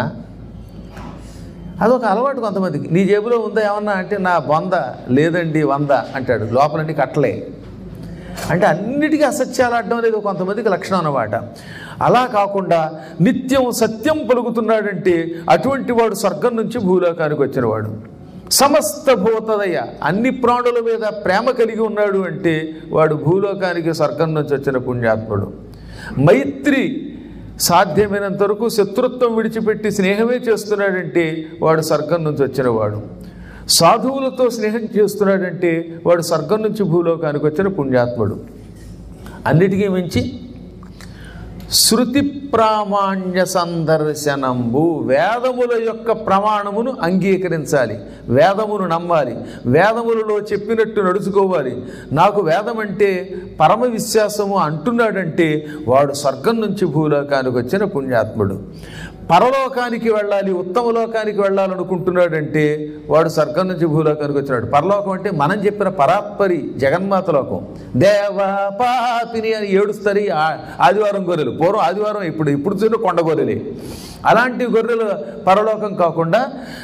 అదొక అలవాటు కొంతమందికి నీ జేబులో ఉందా ఏమన్నా అంటే నా బొంద లేదండి వంద అంటాడు లోపలండి కట్టలే అంటే అన్నిటికీ అసత్యాలు ఆడడం అనేది కొంతమందికి లక్షణం అన్నమాట అలా కాకుండా నిత్యం సత్యం పలుకుతున్నాడంటే అటువంటి వాడు స్వర్గం నుంచి భూలోకానికి వచ్చినవాడు సమస్త భూతదయ అన్ని ప్రాణుల మీద ప్రేమ కలిగి ఉన్నాడు అంటే వాడు భూలోకానికి స్వర్గం నుంచి వచ్చిన పుణ్యాత్ముడు మైత్రి సాధ్యమైనంత వరకు శత్రుత్వం విడిచిపెట్టి స్నేహమే చేస్తున్నాడంటే వాడు స్వర్గం నుంచి వచ్చినవాడు సాధువులతో స్నేహం చేస్తున్నాడంటే వాడు స్వర్గం నుంచి భూలోకానికి వచ్చిన పుణ్యాత్ముడు అన్నిటికీ మించి శృతి ప్రామాణ్య సందర్శనంబు వేదముల యొక్క ప్రమాణమును అంగీకరించాలి వేదమును నమ్మాలి వేదములలో చెప్పినట్టు నడుచుకోవాలి నాకు వేదం అంటే పరమ విశ్వాసము అంటున్నాడంటే వాడు స్వర్గం నుంచి భూలోకానికి వచ్చిన పుణ్యాత్ముడు పరలోకానికి వెళ్ళాలి ఉత్తమ లోకానికి వెళ్ళాలనుకుంటున్నాడంటే వాడు స్వర్గం నుంచి భూలోకానికి వచ్చినాడు పరలోకం అంటే మనం చెప్పిన పరాత్పరి జగన్మాత లోకం దేవా పాపిని అని ఏడుస్తారు ఈ ఆ- ఆదివారం గొర్రెలు పూర్వం ఆదివారం ఇప్పుడు ఇప్పుడు చూసిన కొండ గొర్రెలే అలాంటి గొర్రెలు పరలోకం కాకుండా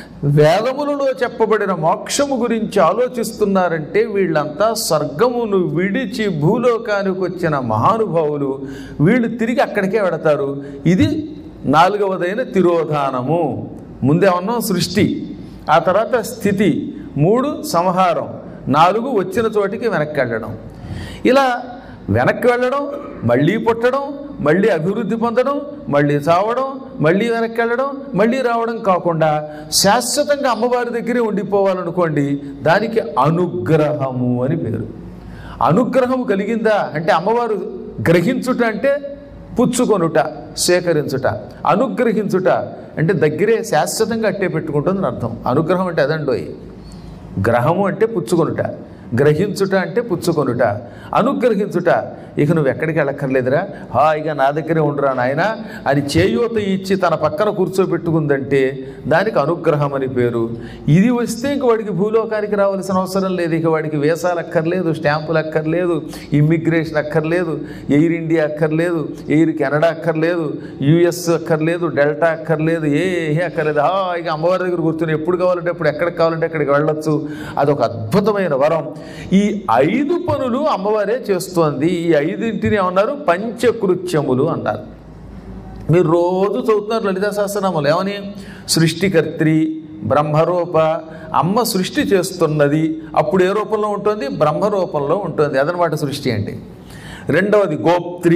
వేదములలో చెప్పబడిన మోక్షము గురించి ఆలోచిస్తున్నారంటే వీళ్ళంతా స్వర్గమును విడిచి భూలోకానికి వచ్చిన మహానుభావులు వీళ్ళు తిరిగి అక్కడికే వెడతారు ఇది నాలుగవదైన తిరోధానము ముందేమన్నా సృష్టి ఆ తర్వాత స్థితి మూడు సంహారం నాలుగు వచ్చిన చోటికి వెనక్కి వెళ్ళడం ఇలా వెనక్కి వెళ్ళడం మళ్ళీ పుట్టడం మళ్ళీ అభివృద్ధి పొందడం మళ్ళీ చావడం మళ్ళీ వెనక్కి వెళ్ళడం మళ్ళీ రావడం కాకుండా శాశ్వతంగా అమ్మవారి దగ్గరే ఉండిపోవాలనుకోండి దానికి అనుగ్రహము అని పేరు అనుగ్రహము కలిగిందా అంటే అమ్మవారు గ్రహించుట అంటే పుచ్చుకొనుట సేకరించుట అనుగ్రహించుట అంటే దగ్గరే శాశ్వతంగా అట్టే పెట్టుకుంటుందని అర్థం అనుగ్రహం అంటే అదండోయ్ గ్రహము అంటే పుచ్చుకొనుట గ్రహించుట అంటే పుచ్చుకొనుట అనుగ్రహించుట ఇక నువ్వు ఎక్కడికి వెళ్ళక్కర్లేదురా హాయిగా నా దగ్గరే ఉండురా నాయన అని చేయూత ఇచ్చి తన పక్కన కూర్చోబెట్టుకుందంటే దానికి అనుగ్రహం అని పేరు ఇది వస్తే ఇంక వాడికి భూలోకానికి రావాల్సిన అవసరం లేదు ఇక వాడికి వేసాలు అక్కర్లేదు స్టాంపులు అక్కర్లేదు ఇమ్మిగ్రేషన్ అక్కర్లేదు ఎయిర్ ఇండియా అక్కర్లేదు ఎయిర్ కెనడా అక్కర్లేదు యుఎస్ అక్కర్లేదు డెల్టా అక్కర్లేదు ఏ అక్కర్లేదు హాయిగా అమ్మవారి దగ్గర కూర్చొని ఎప్పుడు కావాలంటే ఎప్పుడు ఎక్కడికి కావాలంటే అక్కడికి వెళ్ళొచ్చు అదొక అద్భుతమైన వరం ఈ ఐదు పనులు అమ్మవారే చేస్తోంది ఈ ఐదింటిని ఏమన్నారు పంచకృత్యములు అన్నారు మీరు రోజు చదువుతున్నారు లలితా సహస్రనామాలు ఏమని సృష్టికర్త్రి బ్రహ్మరూప అమ్మ సృష్టి చేస్తున్నది అప్పుడు ఏ రూపంలో ఉంటుంది బ్రహ్మ రూపంలో ఉంటుంది అదనమాట సృష్టి అంటే రెండవది గోప్త్రి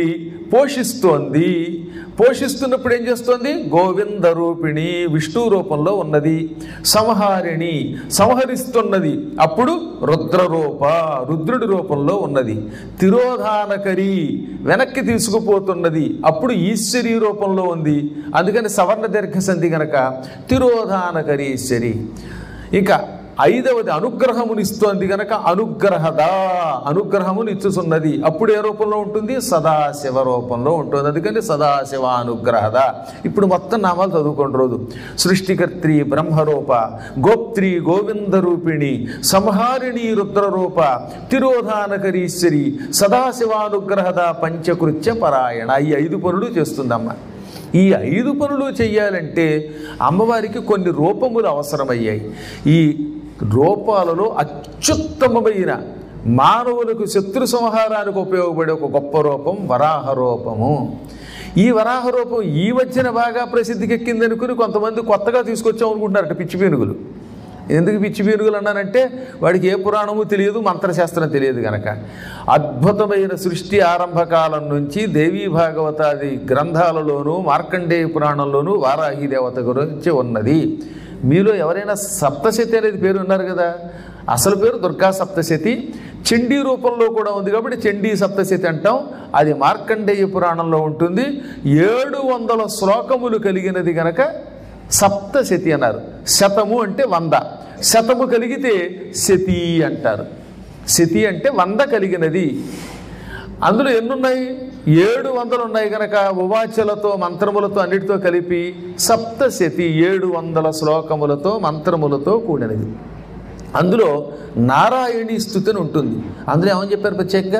పోషిస్తోంది పోషిస్తున్నప్పుడు ఏం చేస్తోంది గోవింద రూపిణి విష్ణు రూపంలో ఉన్నది సంహారిణి సంహరిస్తున్నది అప్పుడు రుద్రరూప రుద్రుడి రూపంలో ఉన్నది తిరోధానకరి వెనక్కి తీసుకుపోతున్నది అప్పుడు ఈశ్వరి రూపంలో ఉంది అందుకని సవర్ణ దీర్ఘ సంధి గనక తిరోధానకరి ఈశ్వరి ఇంకా ఐదవది అనుగ్రహమునిస్తోంది గనక అనుగ్రహదా అనుగ్రహముని ఇచ్చుతున్నది అప్పుడు ఏ రూపంలో ఉంటుంది సదాశివ రూపంలో ఉంటుంది అందుకని సదాశివ అనుగ్రహద ఇప్పుడు మొత్తం నామాలు చదువుకోండి రోజు సృష్టికర్త్రి బ్రహ్మరూప గోప్త్రి గోవింద రూపిణి సంహారిణి రుద్రరూప తిరోధానకరీశ్వరి సదాశివానుగ్రహద పంచకృత్య పరాయణ ఈ ఐదు పనులు చేస్తుందమ్మ ఈ ఐదు పనులు చెయ్యాలంటే అమ్మవారికి కొన్ని రూపములు అవసరమయ్యాయి ఈ రూపాలలో అత్యుత్తమమైన మానవులకు శత్రు సంహారానికి ఉపయోగపడే ఒక గొప్ప రూపం వరాహ రూపము ఈ వరాహ రూపం ఈ మధ్యన బాగా ప్రసిద్ధికెక్కింది అనుకుని కొంతమంది కొత్తగా తీసుకొచ్చాం అనుకుంటున్నారట పిచ్చి పీనుగులు ఎందుకు పిచ్చి పీనుగులు అన్నానంటే వాడికి ఏ పురాణము తెలియదు మంత్రశాస్త్రం తెలియదు గనక అద్భుతమైన సృష్టి ఆరంభకాలం నుంచి దేవీ భాగవతాది గ్రంథాలలోనూ మార్కండేయ పురాణంలోనూ వారాహి దేవత గురించి ఉన్నది మీలో ఎవరైనా సప్తశతి అనేది పేరు ఉన్నారు కదా అసలు పేరు దుర్గా సప్తశతి చండీ రూపంలో కూడా ఉంది కాబట్టి చండీ సప్తశతి అంటాం అది మార్కండేయ పురాణంలో ఉంటుంది ఏడు వందల శ్లోకములు కలిగినది గనక సప్తశతి అన్నారు శతము అంటే వంద శతము కలిగితే శతి అంటారు శతి అంటే వంద కలిగినది అందులో ఎన్నున్నాయి ఏడు వందలు ఉన్నాయి కనుక ఉవాచలతో మంత్రములతో అన్నిటితో కలిపి సప్తశతి ఏడు వందల శ్లోకములతో మంత్రములతో కూడినది అందులో నారాయణీ స్థుతిని ఉంటుంది అందులో ఏమని చెప్పారు ప్రత్యేకంగా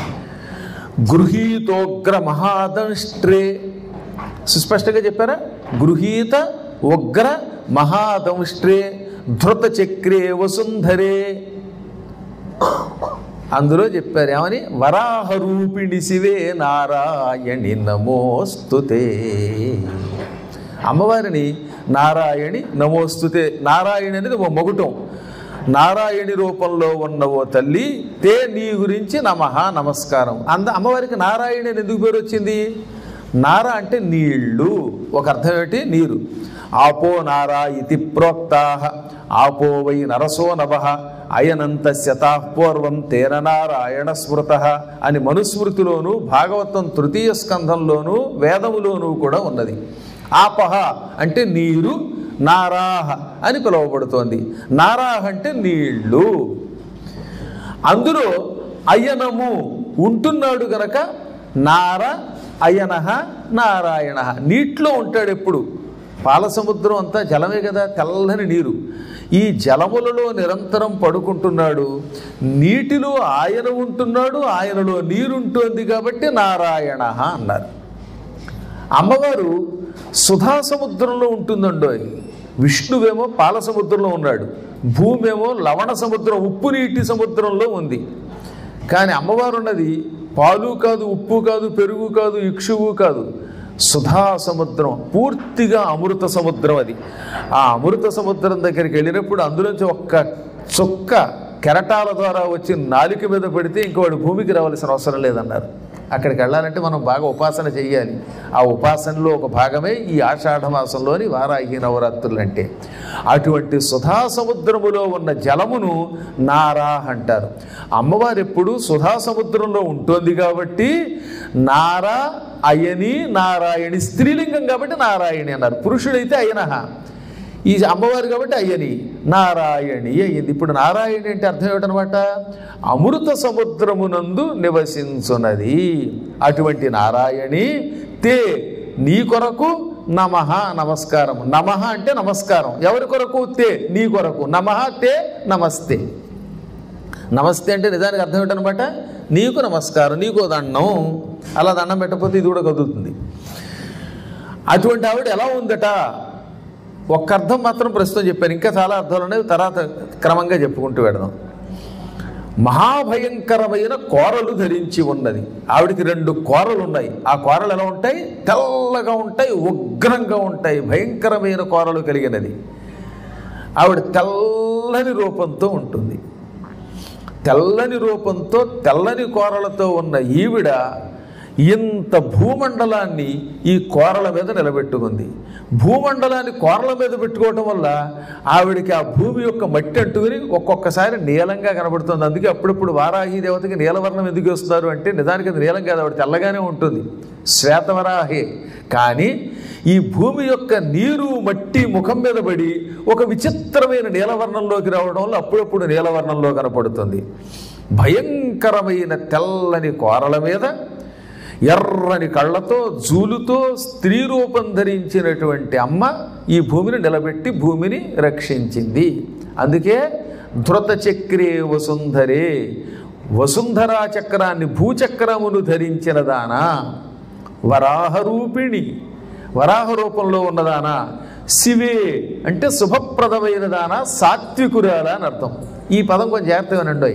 గృహీతోగ్ర మహాదంష్ట్రే సుస్పష్టంగా చెప్పారా గృహీత ఉగ్ర మహాదంష్ట్రే ధృత చక్రే వసుంధరే అందులో చెప్పారు ఏమని వరాహరూపిణి శివే నారాయణి నమోస్తుతే అమ్మవారిని నారాయణి నమోస్తుతే నారాయణి అనేది ఓ మొగుటం నారాయణి రూపంలో ఉన్న ఓ తల్లి తే నీ గురించి నమః నమస్కారం అంద అమ్మవారికి నారాయణి అని ఎందుకు పేరు వచ్చింది నార అంటే నీళ్లు ఒక అర్థం ఏమిటి నీరు ఆపో నారా ఇతి ప్రోక్తా ఆపో వై నరసో నభ అయనంత శతాపూర్వం తేన నారాయణ స్మృత అని మనుస్మృతిలోను భాగవతం తృతీయ స్కంధంలోను వేదములోనూ కూడా ఉన్నది ఆపహ అంటే నీరు నారాహ అని పిలువబడుతోంది నారాహ అంటే నీళ్లు అందులో అయనము ఉంటున్నాడు గనక నార అయనహ నారాయణ నీటిలో ఉంటాడు ఎప్పుడు పాల సముద్రం అంతా జలమే కదా తెల్లని నీరు ఈ జలములలో నిరంతరం పడుకుంటున్నాడు నీటిలో ఆయన ఉంటున్నాడు ఆయనలో నీరుంటోంది కాబట్టి నారాయణ అన్నారు అమ్మవారు సుధా సముద్రంలో ఉంటుందండో విష్ణువేమో పాల సముద్రంలో ఉన్నాడు భూమేమో లవణ సముద్రం ఉప్పు నీటి సముద్రంలో ఉంది కానీ అమ్మవారు ఉన్నది పాలు కాదు ఉప్పు కాదు పెరుగు కాదు ఇక్షువు కాదు సుధా సముద్రం పూర్తిగా అమృత సముద్రం అది ఆ అమృత సముద్రం దగ్గరికి వెళ్ళినప్పుడు అందులోంచి ఒక్క చుక్క కెరటాల ద్వారా వచ్చి నాలుక మీద పడితే ఇంక వాడు భూమికి రావాల్సిన అవసరం లేదన్నారు అక్కడికి వెళ్ళాలంటే మనం బాగా ఉపాసన చేయాలి ఆ ఉపాసనలో ఒక భాగమే ఈ ఆషాఢ మాసంలోని వారాహి నవరాత్రులు అంటే అటువంటి సుధా సముద్రములో ఉన్న జలమును నారా అంటారు అమ్మవారు ఎప్పుడు సుధా సముద్రంలో ఉంటుంది కాబట్టి నారా అయని నారాయణి స్త్రీలింగం కాబట్టి నారాయణి అన్నారు పురుషుడైతే అయనహ ఈ అమ్మవారు కాబట్టి అయ్యని నారాయణి అయ్యింది ఇప్పుడు నారాయణి అంటే అర్థం ఏమిటనమాట అమృత సముద్రమునందు నివసించున్నది అటువంటి నారాయణి తే నీ కొరకు నమః నమస్కారం నమః అంటే నమస్కారం ఎవరి కొరకు తే నీ కొరకు నమః తే నమస్తే నమస్తే అంటే నిజానికి అర్థం ఏంటనమాట నీకు నమస్కారం నీకు దండం అలా దండం పెట్టకపోతే ఇది కూడా కదులుతుంది అటువంటి ఆవిడ ఎలా ఉందట ఒక్క అర్థం మాత్రం ప్రస్తుతం చెప్పాను ఇంకా చాలా అర్థాలు ఉన్నాయి తర్వాత క్రమంగా చెప్పుకుంటూ వెడదాం మహాభయంకరమైన కోరలు ధరించి ఉన్నది ఆవిడికి రెండు కోరలు ఉన్నాయి ఆ కోరలు ఎలా ఉంటాయి తెల్లగా ఉంటాయి ఉగ్రంగా ఉంటాయి భయంకరమైన కోరలు కలిగినది ఆవిడ తెల్లని రూపంతో ఉంటుంది తెల్లని రూపంతో తెల్లని కోరలతో ఉన్న ఈవిడ ఇంత భూమండలాన్ని ఈ కోరల మీద నిలబెట్టుకుంది భూమండలాన్ని కోరల మీద పెట్టుకోవటం వల్ల ఆవిడికి ఆ భూమి యొక్క మట్టి అంటుకుని ఒక్కొక్కసారి నీలంగా కనబడుతుంది అందుకే అప్పుడప్పుడు వారాహి దేవతకి నీలవర్ణం ఎందుకు వస్తున్నారు అంటే నిజానికి అది నీలం కాదు ఆవిడ తెల్లగానే ఉంటుంది శ్వేతవరాహి కానీ ఈ భూమి యొక్క నీరు మట్టి ముఖం మీద పడి ఒక విచిత్రమైన నీలవర్ణంలోకి రావడం వల్ల అప్పుడప్పుడు నీలవర్ణంలో కనపడుతుంది భయంకరమైన తెల్లని కోరల మీద ఎర్రని కళ్ళతో జూలుతో స్త్రీ రూపం ధరించినటువంటి అమ్మ ఈ భూమిని నిలబెట్టి భూమిని రక్షించింది అందుకే ధృత చక్రే వసుంధరే వసుంధరా చక్రాన్ని భూచక్రమును ధరించిన దానా వరాహరూపిణి వరాహ రూపంలో ఉన్నదానా శివే అంటే శుభప్రదమైన దానా సాత్వికురాల అని అర్థం ఈ పదం కొంచెం జాగ్రత్తగా వినండి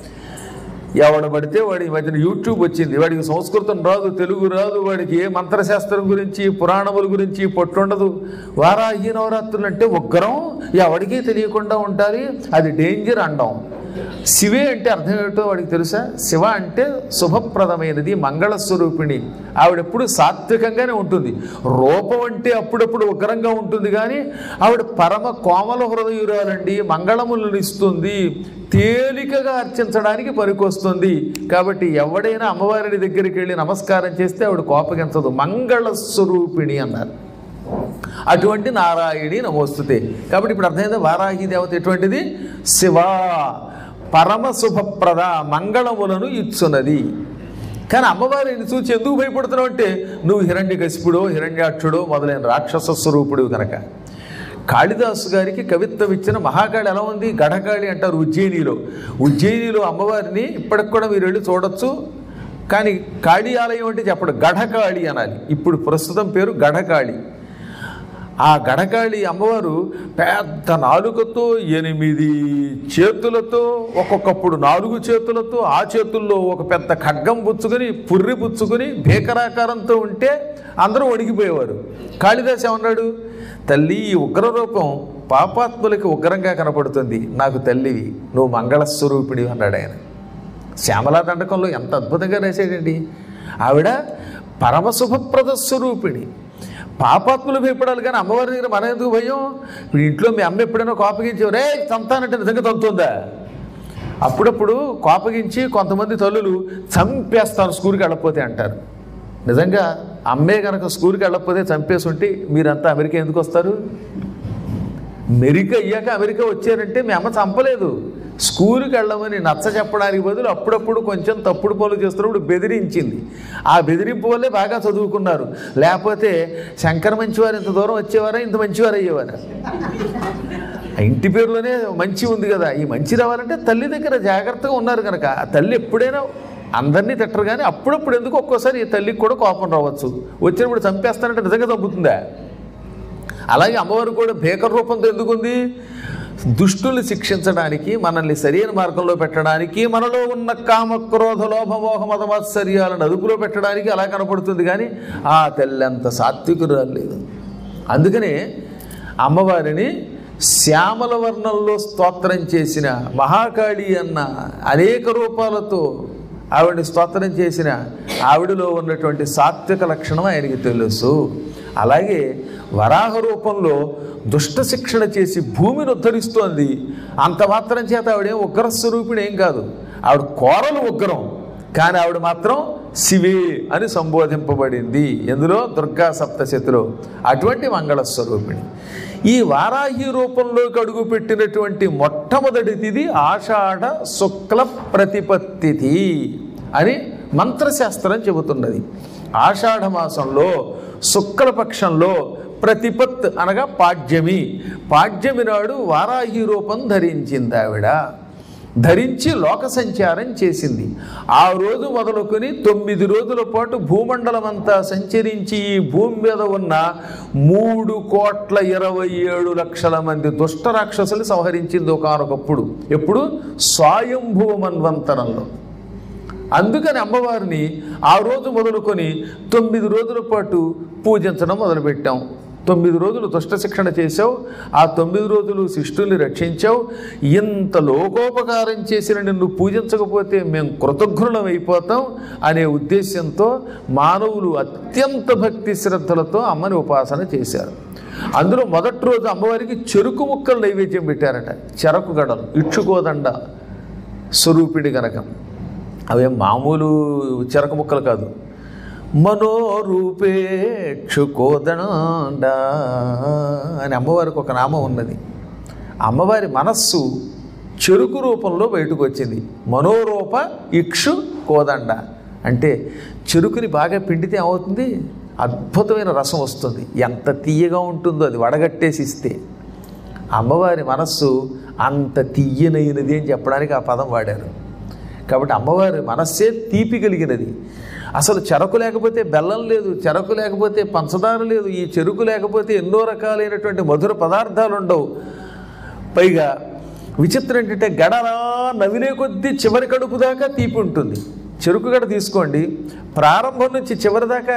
ఎవడు పడితే వాడి ఈ మధ్యన యూట్యూబ్ వచ్చింది వాడికి సంస్కృతం రాదు తెలుగు రాదు వాడికి ఏ మంత్రశాస్త్రం గురించి పురాణముల గురించి పొట్టుండదు వారాహి నవరాత్రులు అంటే ఉగ్రం ఎవడికి తెలియకుండా ఉంటారు అది డేంజర్ అండం శివే అంటే అర్థం ఏమిటో వాడికి తెలుసా శివ అంటే శుభప్రదమైనది మంగళ స్వరూపిణి ఆవిడెప్పుడు సాత్వికంగానే ఉంటుంది రూపం అంటే అప్పుడప్పుడు ఉగ్రంగా ఉంటుంది కానీ ఆవిడ పరమ కోమల హృదయురాలండి మంగళములను ఇస్తుంది తేలికగా అర్చించడానికి పనికొస్తుంది కాబట్టి ఎవడైనా అమ్మవారి దగ్గరికి వెళ్ళి నమస్కారం చేస్తే ఆవిడ కోపగించదు మంగళ స్వరూపిణి అన్నారు అటువంటి నారాయణి నమోస్తుతే కాబట్టి ఇప్పుడు అర్థమైందా వారాహి దేవత ఎటువంటిది శివ పరమ శుభప్రద మంగళములను ఇచ్చున్నది కానీ అమ్మవారిని చూచి ఎందుకు భయపడుతున్నావు అంటే నువ్వు హిరణ్య కశిపుడో హిరణ్యాక్షుడో మొదలైన రాక్షస స్వరూపుడు కనుక కాళిదాసు గారికి కవిత్వం ఇచ్చిన మహాకాళి ఎలా ఉంది గఢకాళి అంటారు ఉజ్జయినిలో ఉజ్జయినిలో అమ్మవారిని ఇప్పటికి కూడా మీరు వెళ్ళి చూడొచ్చు కానీ కాళీ ఆలయం అంటే చెప్పడు గఢకాళి అనాలి ఇప్పుడు ప్రస్తుతం పేరు గఢకాళి ఆ గడకాళి అమ్మవారు పెద్ద నాలుకతో ఎనిమిది చేతులతో ఒక్కొక్కప్పుడు నాలుగు చేతులతో ఆ చేతుల్లో ఒక పెద్ద ఖడ్గం పుచ్చుకొని పుర్రి పుచ్చుకొని భీకరాకారంతో ఉంటే అందరూ వణికిపోయేవారు కాళిదాస్ ఏమన్నాడు తల్లి ఈ ఉగ్రరూపం పాపాత్ములకి ఉగ్రంగా కనపడుతుంది నాకు తల్లివి నువ్వు మంగళస్వరూపిణి అన్నాడు ఆయన శ్యామలా దండకంలో ఎంత అద్భుతంగా రాశాడండి ఆవిడ పరమశుభప్రద స్వరూపిణి పాపాత్ములు భయపడాలి కానీ అమ్మవారి దగ్గర మన ఎందుకు భయం ఇప్పుడు ఇంట్లో మీ అమ్మ ఎప్పుడైనా కోపగించి రే తంతానంటే నిజంగా తంతుందా అప్పుడప్పుడు కోపగించి కొంతమంది తల్లులు చంపేస్తాను స్కూల్కి వెళ్ళకపోతే అంటారు నిజంగా అమ్మే కనుక స్కూల్కి వెళ్ళకపోతే చంపేసి ఉంటే మీరంతా అమెరికా ఎందుకు వస్తారు మెరిక అయ్యాక అమెరికా వచ్చారంటే మీ అమ్మ చంపలేదు స్కూల్కి వెళ్ళమని నచ్చ చెప్పడానికి బదులు అప్పుడప్పుడు కొంచెం తప్పుడు పనులు చేస్తున్నప్పుడు బెదిరించింది ఆ బెదిరింపు వల్లే బాగా చదువుకున్నారు లేకపోతే శంకర మంచివారు ఇంత దూరం వచ్చేవారా ఇంత మంచివారు అయ్యేవారా ఆ ఇంటి పేరులోనే మంచి ఉంది కదా ఈ మంచి రావాలంటే తల్లి దగ్గర జాగ్రత్తగా ఉన్నారు కనుక ఆ తల్లి ఎప్పుడైనా అందరినీ తిట్టరు కానీ అప్పుడప్పుడు ఎందుకు ఒక్కోసారి ఈ తల్లికి కూడా కోపం రావచ్చు వచ్చినప్పుడు చంపేస్తానంటే నిజంగా చంపుతుందా అలాగే అమ్మవారు కూడా భేకర రూపంతో ఎందుకుంది దుష్టుల్ని శిక్షించడానికి మనల్ని సరైన మార్గంలో పెట్టడానికి మనలో ఉన్న కామ క్రోధ లోభ మోహ మతమాత్సర్యాలను అదుపులో పెట్టడానికి అలా కనపడుతుంది కానీ ఆ తల్లి అంత సాత్వికురాలు లేదు అందుకనే అమ్మవారిని శ్యామల వర్ణంలో స్తోత్రం చేసిన మహాకాళి అన్న అనేక రూపాలతో ఆవిడని స్తోత్రం చేసిన ఆవిడలో ఉన్నటువంటి సాత్విక లక్షణం ఆయనకి తెలుసు అలాగే వరాహ రూపంలో దుష్ట శిక్షణ చేసి భూమిని ఉద్ధరిస్తోంది అంత మాత్రం చేత ఆవిడేం ఉగ్రస్వరూపిణి ఏం కాదు ఆవిడ కోరలు ఉగ్రం కానీ ఆవిడ మాత్రం శివే అని సంబోధింపబడింది ఎందులో దుర్గా సప్తశతిలో అటువంటి మంగళ స్వరూపిణి ఈ వారాహి రూపంలోకి అడుగు పెట్టినటువంటి మొట్టమొదటి తిథి ఆషాఢ శుక్ల ప్రతిపత్తి అని మంత్రశాస్త్రం చెబుతున్నది ఆషాఢ మాసంలో శుక్లపక్షంలో ప్రతిపత్ అనగా పాడ్యమి పాడ్యమి నాడు వారాహి రూపం ధరించింది ఆవిడ ధరించి లోక సంచారం చేసింది ఆ రోజు మొదలుకొని తొమ్మిది రోజుల పాటు భూమండలం అంతా సంచరించి ఈ భూమి మీద ఉన్న మూడు కోట్ల ఇరవై ఏడు లక్షల మంది దుష్ట రాక్షసులు సంహరించింది ఒకనొకప్పుడు ఎప్పుడు స్వయంభువ మన్వంతరంలో అందుకని అమ్మవారిని ఆ రోజు మొదలుకొని తొమ్మిది రోజుల పాటు పూజించడం మొదలుపెట్టాం తొమ్మిది రోజులు దుష్ట శిక్షణ చేశావు ఆ తొమ్మిది రోజులు శిష్టుల్ని రక్షించావు ఇంత లోకోపకారం చేసిన నిన్ను పూజించకపోతే మేము కృతజ్ఞులం అయిపోతాం అనే ఉద్దేశంతో మానవులు అత్యంత భక్తి శ్రద్ధలతో అమ్మని ఉపాసన చేశారు అందులో మొదటి రోజు అమ్మవారికి చెరుకు ముక్కలు నైవేద్యం పెట్టారట చెరకు గడలు ఇచ్చుకోదండ స్వరూపిణి గనక అవేం మామూలు చెరకు ముక్కలు కాదు మనోరూపేక్షుకోదండ అని అమ్మవారికి ఒక నామం ఉన్నది అమ్మవారి మనస్సు చెరుకు రూపంలో బయటకు వచ్చింది మనోరూప ఇక్షు కోదండ అంటే చెరుకుని బాగా పిండితే ఏమవుతుంది అద్భుతమైన రసం వస్తుంది ఎంత తీయగా ఉంటుందో అది వడగట్టేసి ఇస్తే అమ్మవారి మనస్సు అంత తీయనైనది అని చెప్పడానికి ఆ పదం వాడారు కాబట్టి అమ్మవారి మనస్సే తీపి కలిగినది అసలు చెరకు లేకపోతే బెల్లం లేదు చెరకు లేకపోతే పంచదార లేదు ఈ చెరుకు లేకపోతే ఎన్నో రకాలైనటువంటి మధుర పదార్థాలు ఉండవు పైగా విచిత్రం ఏంటంటే గడలా నవిలే కొద్దీ చివరి కడుపు దాకా తీపి ఉంటుంది చెరుకు గడ తీసుకోండి ప్రారంభం నుంచి చివరి దాకా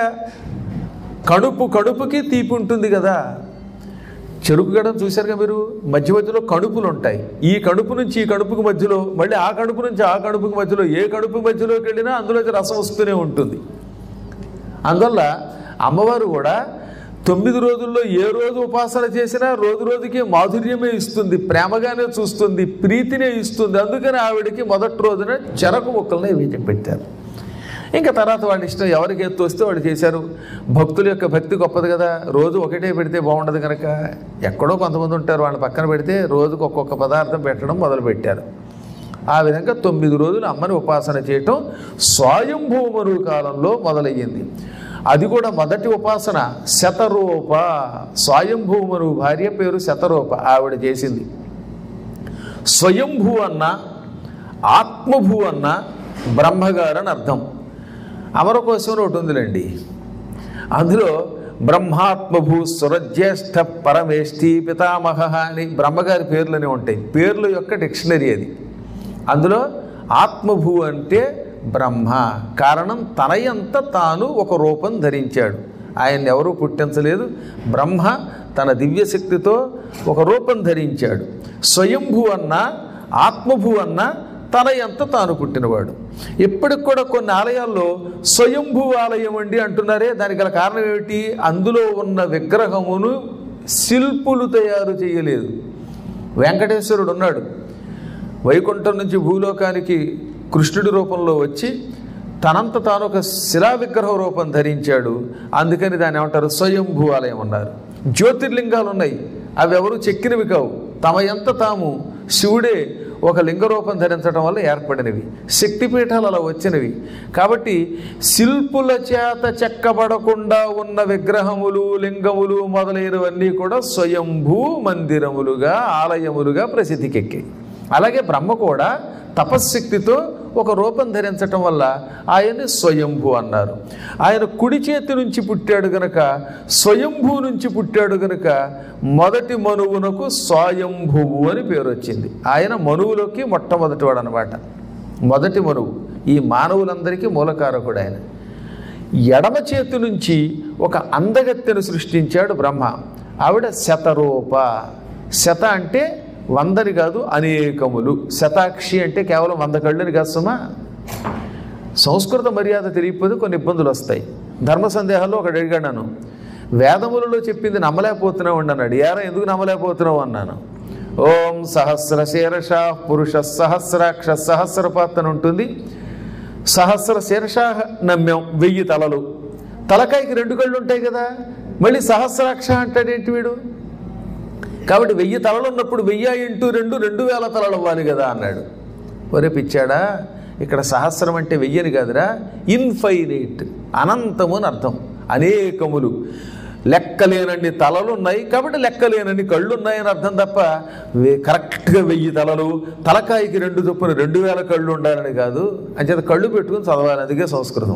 కడుపు కడుపుకి తీపి ఉంటుంది కదా చెరుకు గడం చూశారుగా మీరు మధ్య మధ్యలో కడుపులు ఉంటాయి ఈ కడుపు నుంచి ఈ కడుపుకి మధ్యలో మళ్ళీ ఆ కడుపు నుంచి ఆ కడుపుకి మధ్యలో ఏ కడుపు మధ్యలోకి వెళ్ళినా అందులోకి రసం వస్తూనే ఉంటుంది అందువల్ల అమ్మవారు కూడా తొమ్మిది రోజుల్లో ఏ రోజు ఉపాసన చేసినా రోజు రోజుకి మాధుర్యమే ఇస్తుంది ప్రేమగానే చూస్తుంది ప్రీతినే ఇస్తుంది అందుకని ఆవిడకి మొదటి రోజున చెరకు ముక్కల్ని నైవేద్యం పెట్టారు ఇంకా తర్వాత వాళ్ళ ఇష్టం ఎవరికి ఎత్తు వస్తే వాళ్ళు చేశారు భక్తుల యొక్క భక్తి గొప్పది కదా రోజు ఒకటే పెడితే బాగుండదు కనుక ఎక్కడో కొంతమంది ఉంటారు వాళ్ళ పక్కన పెడితే రోజుకు ఒక్కొక్క పదార్థం పెట్టడం మొదలుపెట్టారు ఆ విధంగా తొమ్మిది రోజులు అమ్మని ఉపాసన చేయటం స్వయంభూమరు కాలంలో మొదలయ్యింది అది కూడా మొదటి ఉపాసన శతరూప స్వయంభూమరు భార్య పేరు శతరూప ఆవిడ చేసింది స్వయంభూ అన్న ఆత్మభూ అన్న బ్రహ్మగారు అని అర్థం అమరకోశం ఒకటి ఉందిలేండి అందులో బ్రహ్మాత్మభూ సురజ్యేష్ఠ పరమేష్ఠి పితామహ అని బ్రహ్మగారి పేర్లనే ఉంటాయి పేర్ల యొక్క డిక్షనరీ అది అందులో ఆత్మభూ అంటే బ్రహ్మ కారణం తనయంత తాను ఒక రూపం ధరించాడు ఆయన ఎవరూ పుట్టించలేదు బ్రహ్మ తన దివ్యశక్తితో ఒక రూపం ధరించాడు స్వయంభూ అన్న ఆత్మభూ అన్న తన ఎంత తాను పుట్టినవాడు ఇప్పటికి కూడా కొన్ని ఆలయాల్లో స్వయంభూ ఆలయం అండి అంటున్నారే దానికి గల కారణం ఏమిటి అందులో ఉన్న విగ్రహమును శిల్పులు తయారు చేయలేదు వెంకటేశ్వరుడు ఉన్నాడు వైకుంఠం నుంచి భూలోకానికి కృష్ణుడి రూపంలో వచ్చి తనంత తాను ఒక శిలా విగ్రహ రూపం ధరించాడు అందుకని దాన్ని ఏమంటారు స్వయంభూ ఆలయం అన్నారు జ్యోతిర్లింగాలు ఉన్నాయి అవి ఎవరు చెక్కినవి కావు తమ ఎంత తాము శివుడే ఒక లింగ రూపం ధరించడం వల్ల ఏర్పడినవి శక్తిపీఠాలు అలా వచ్చినవి కాబట్టి శిల్పుల చేత చెక్కబడకుండా ఉన్న విగ్రహములు లింగములు మొదలైనవన్నీ కూడా స్వయంభూ మందిరములుగా ఆలయములుగా ప్రసిద్ధికెక్కాయి అలాగే బ్రహ్మ కూడా తపశ్శక్తితో ఒక రూపం ధరించటం వల్ల ఆయన్ని స్వయంభూ అన్నారు ఆయన కుడి చేతి నుంచి పుట్టాడు గనక స్వయంభూ నుంచి పుట్టాడు గనక మొదటి మనువునకు స్వయంభువు అని పేరు వచ్చింది ఆయన మనువులోకి మొట్టమొదటివాడు అనమాట మొదటి మనువు ఈ మానవులందరికీ మూలకారకుడు ఆయన ఎడమ చేతి నుంచి ఒక అందగత్తెను సృష్టించాడు బ్రహ్మ ఆవిడ శతరూప శత అంటే వందని కాదు అనేకములు శతాక్షి అంటే కేవలం వంద కళ్ళని కాదు సుమా సంస్కృత మర్యాద తెలియకపోతే కొన్ని ఇబ్బందులు వస్తాయి ధర్మ సందేహాల్లో ఒకటి అడిగాను వేదములలో చెప్పింది నమ్మలేకపోతున్నావు అన్నాడు ఏరా ఎందుకు నమ్మలేకపోతున్నావు అన్నాను ఓం సహస్ర శీర్ష పురుష సహస్రాక్ష సహస్రపాత్ అని ఉంటుంది సహస్ర శీర్ష నమ్మాం వెయ్యి తలలు తలకాయకి రెండు కళ్ళు ఉంటాయి కదా మళ్ళీ సహస్రాక్ష అంటాడేంటి వీడు కాబట్టి వెయ్యి తలలు ఉన్నప్పుడు వెయ్యి ఇంటూ రెండు రెండు వేల తలలు అవ్వాలి కదా అన్నాడు ఒరే పిచ్చాడా ఇక్కడ సహస్రం అంటే వెయ్యని కాదురా ఇన్ఫైనైట్ అనంతము అని అర్థం అనేకములు లెక్కలేనన్ని తలలు ఉన్నాయి కాబట్టి లెక్కలేనన్ని కళ్ళు ఉన్నాయని అర్థం తప్ప వే- కరెక్ట్గా వెయ్యి తలలు తలకాయకి రెండు చొప్పున రెండు వేల కళ్ళు ఉండాలని కాదు అంచేత కళ్ళు పెట్టుకుని చదవాలి అందుకే సంస్కృతం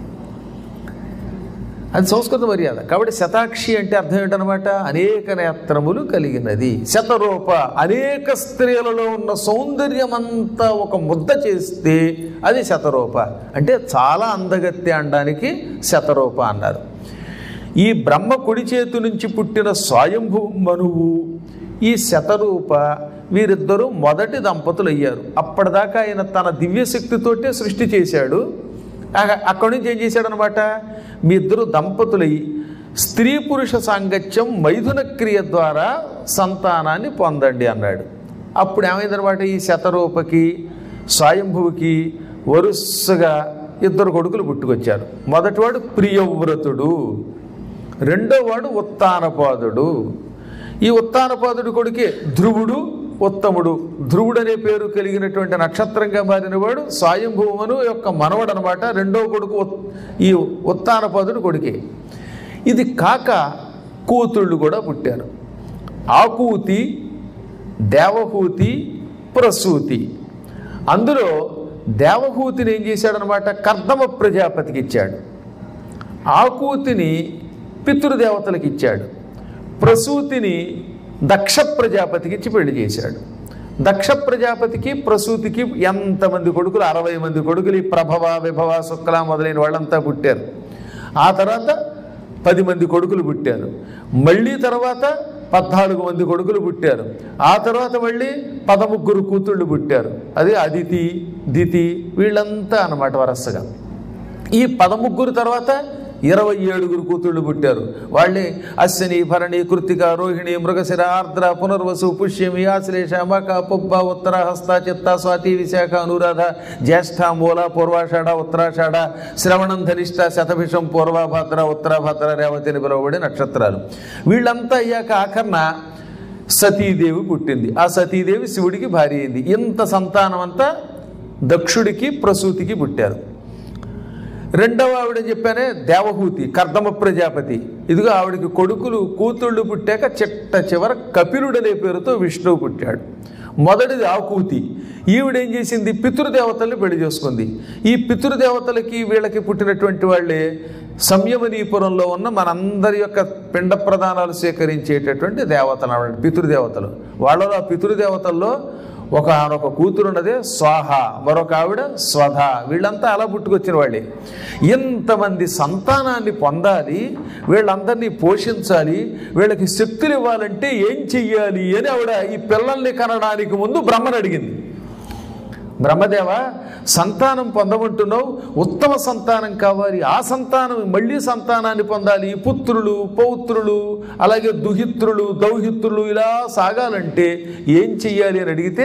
అది సంస్కృత మర్యాద కాబట్టి శతాక్షి అంటే అర్థం ఏంటనమాట అనేక నేత్రములు కలిగినది శతరూప అనేక స్త్రీలలో ఉన్న సౌందర్యం అంతా ఒక ముద్ద చేస్తే అది శతరూప అంటే చాలా అందగత్తి అనడానికి శతరూప అన్నారు ఈ బ్రహ్మ కుడి చేతి నుంచి పుట్టిన స్వయంభు మనువు ఈ శతరూప వీరిద్దరూ మొదటి దంపతులు అయ్యారు అప్పటిదాకా ఆయన తన దివ్యశక్తితోటే సృష్టి చేశాడు ఆ- అక్కడి నుంచి ఏం చేశాడనమాట మీ ఇద్దరు దంపతులై స్త్రీ పురుష సాంగత్యం మైథున క్రియ ద్వారా సంతానాన్ని పొందండి అన్నాడు అప్పుడు ఏమైందనమాట ఈ శతరూపకి స్వయంభువుకి వరుసగా ఇద్దరు కొడుకులు పుట్టుకొచ్చారు మొదటివాడు ప్రియవ్రతుడు రెండో వాడు ఉత్తానపాదుడు ఈ ఉత్తానపాదుడి కొడుకే ధ్రువుడు ఉత్తముడు ధ్రువుడు అనే పేరు కలిగినటువంటి నక్షత్రంగా మారినవాడు స్వయంభూమను యొక్క మనవడు అనమాట రెండో కొడుకు ఉత్- ఈ ఉత్తానపాదుడు కొడుకే ఇది కాక కూతుళ్ళు కూడా పుట్టారు ఆకూతి దేవహూతి ప్రసూతి అందులో దేవహూతిని ఏం చేశాడనమాట కర్దమ ప్రజాపతికి ఇచ్చాడు ఆకూతిని పితృదేవతలకు ఇచ్చాడు ప్రసూతిని దక్ష ప్రజాపతికి ఇచ్చి పెళ్లి చేశాడు దక్ష ప్రజాపతికి ప్రసూతికి ఎంతమంది కొడుకులు అరవై మంది కొడుకులు ఈ ప్రభవ విభవ శుక్ల మొదలైన వాళ్ళంతా పుట్టారు ఆ తర్వాత పది మంది కొడుకులు పుట్టారు మళ్ళీ తర్వాత పద్నాలుగు మంది కొడుకులు పుట్టారు ఆ తర్వాత మళ్ళీ పదముగ్గురు కూతుళ్ళు పుట్టారు అది అదితి దితి వీళ్ళంతా అన్నమాట వరసగా ఈ పదముగ్గురు తర్వాత ఇరవై ఏడుగురు కూతుళ్ళు పుట్టారు వాళ్ళే అశ్విని భరణి కృతిక రోహిణి మృగశిర ఆర్ద్ర పునర్వసు పుష్యమి ఆశ్లేష మక పుబ్బ ఉత్తర హస్త చిత్త స్వాతి విశాఖ అనురాధ జ్యేష్ఠ మూల పూర్వాషాఢ ఉత్తరాషాఢ శ్రవణం ధనిష్ట శతభిషం పూర్వభద్ర ఉత్తరాభద్ర రేవతి అని పిలువబడే నక్షత్రాలు వీళ్ళంతా అయ్యాక ఆఖరణ సతీదేవి పుట్టింది ఆ సతీదేవి శివుడికి భార్య అయింది ఇంత సంతానం అంతా దక్షుడికి ప్రసూతికి పుట్టారు రెండవ ఆవిడ చెప్పానే దేవహూతి కర్దమ ప్రజాపతి ఇదిగో ఆవిడకి కొడుకులు కూతుళ్ళు పుట్టాక చిట్ట చివర కపిలుడనే పేరుతో విష్ణువు పుట్టాడు మొదటిది ఆకూతి ఈవిడేం చేసింది పితృదేవతల్ని పెళ్లి చేసుకుంది ఈ పితృదేవతలకి వీళ్ళకి పుట్టినటువంటి వాళ్ళే సంయమనీపురంలో ఉన్న మనందరి యొక్క పిండ ప్రదానాలు స్వీకరించేటటువంటి దేవతలు అన్నమాట పితృదేవతలు వాళ్ళలో ఆ పితృదేవతల్లో ఒక ఒక కూతురు ఉన్నదే స్వాహ మరొక ఆవిడ స్వధ వీళ్ళంతా అలా పుట్టుకొచ్చిన వాళ్ళే ఇంతమంది సంతానాన్ని పొందాలి వీళ్ళందరినీ పోషించాలి వీళ్ళకి శక్తులు ఇవ్వాలంటే ఏం చెయ్యాలి అని ఆవిడ ఈ పిల్లల్ని కనడానికి ముందు బ్రహ్మను అడిగింది బ్రహ్మదేవ సంతానం పొందమంటున్నావు ఉత్తమ సంతానం కావాలి ఆ సంతానం మళ్ళీ సంతానాన్ని పొందాలి పుత్రులు పౌత్రులు అలాగే దుహిత్రులు దౌహిత్రులు ఇలా సాగాలంటే ఏం చెయ్యాలి అని అడిగితే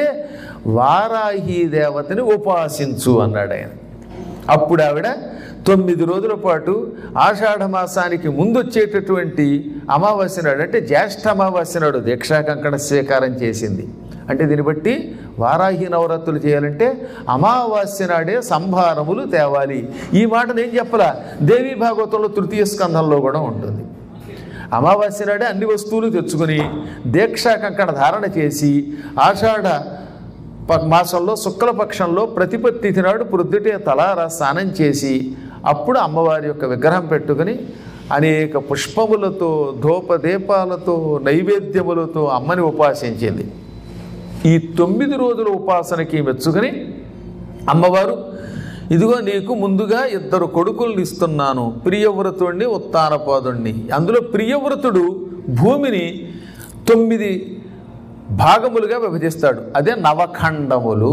వారాహి దేవతని ఉపాసించు అన్నాడు ఆయన అప్పుడు ఆవిడ తొమ్మిది రోజుల పాటు ఆషాఢ మాసానికి ముందు వచ్చేటటువంటి అమావాస్య నాడు అంటే జ్యేష్ఠ అమావాస్య నాడు దీక్షా కంకణ స్వీకారం చేసింది అంటే దీన్ని బట్టి వారాహి నవరాత్రులు చేయాలంటే అమావాస్య నాడే సంభారములు తేవాలి ఈ మాట నేను చెప్పలా దేవీ భాగవతంలో తృతీయ స్కంధంలో కూడా ఉంటుంది అమావాస్య నాడే అన్ని వస్తువులు తెచ్చుకొని దీక్షా కంకణ ధారణ చేసి ఆషాఢ ప- మాసంలో శుక్లపక్షంలో ప్రతిపత్తి నాడు ప్రొద్దుటే తలారా స్నానం చేసి అప్పుడు అమ్మవారి యొక్క విగ్రహం పెట్టుకుని అనేక పుష్పములతో ధూపదీపాలతో నైవేద్యములతో అమ్మని ఉపాసించింది ఈ తొమ్మిది రోజుల ఉపాసనకి మెచ్చుకొని అమ్మవారు ఇదిగో నీకు ముందుగా ఇద్దరు కొడుకుల్ని ఇస్తున్నాను ప్రియవ్రతుడిని ఉత్తానపాదుణ్ణి అందులో ప్రియవ్రతుడు భూమిని తొమ్మిది భాగములుగా విభజిస్తాడు అదే నవఖండములు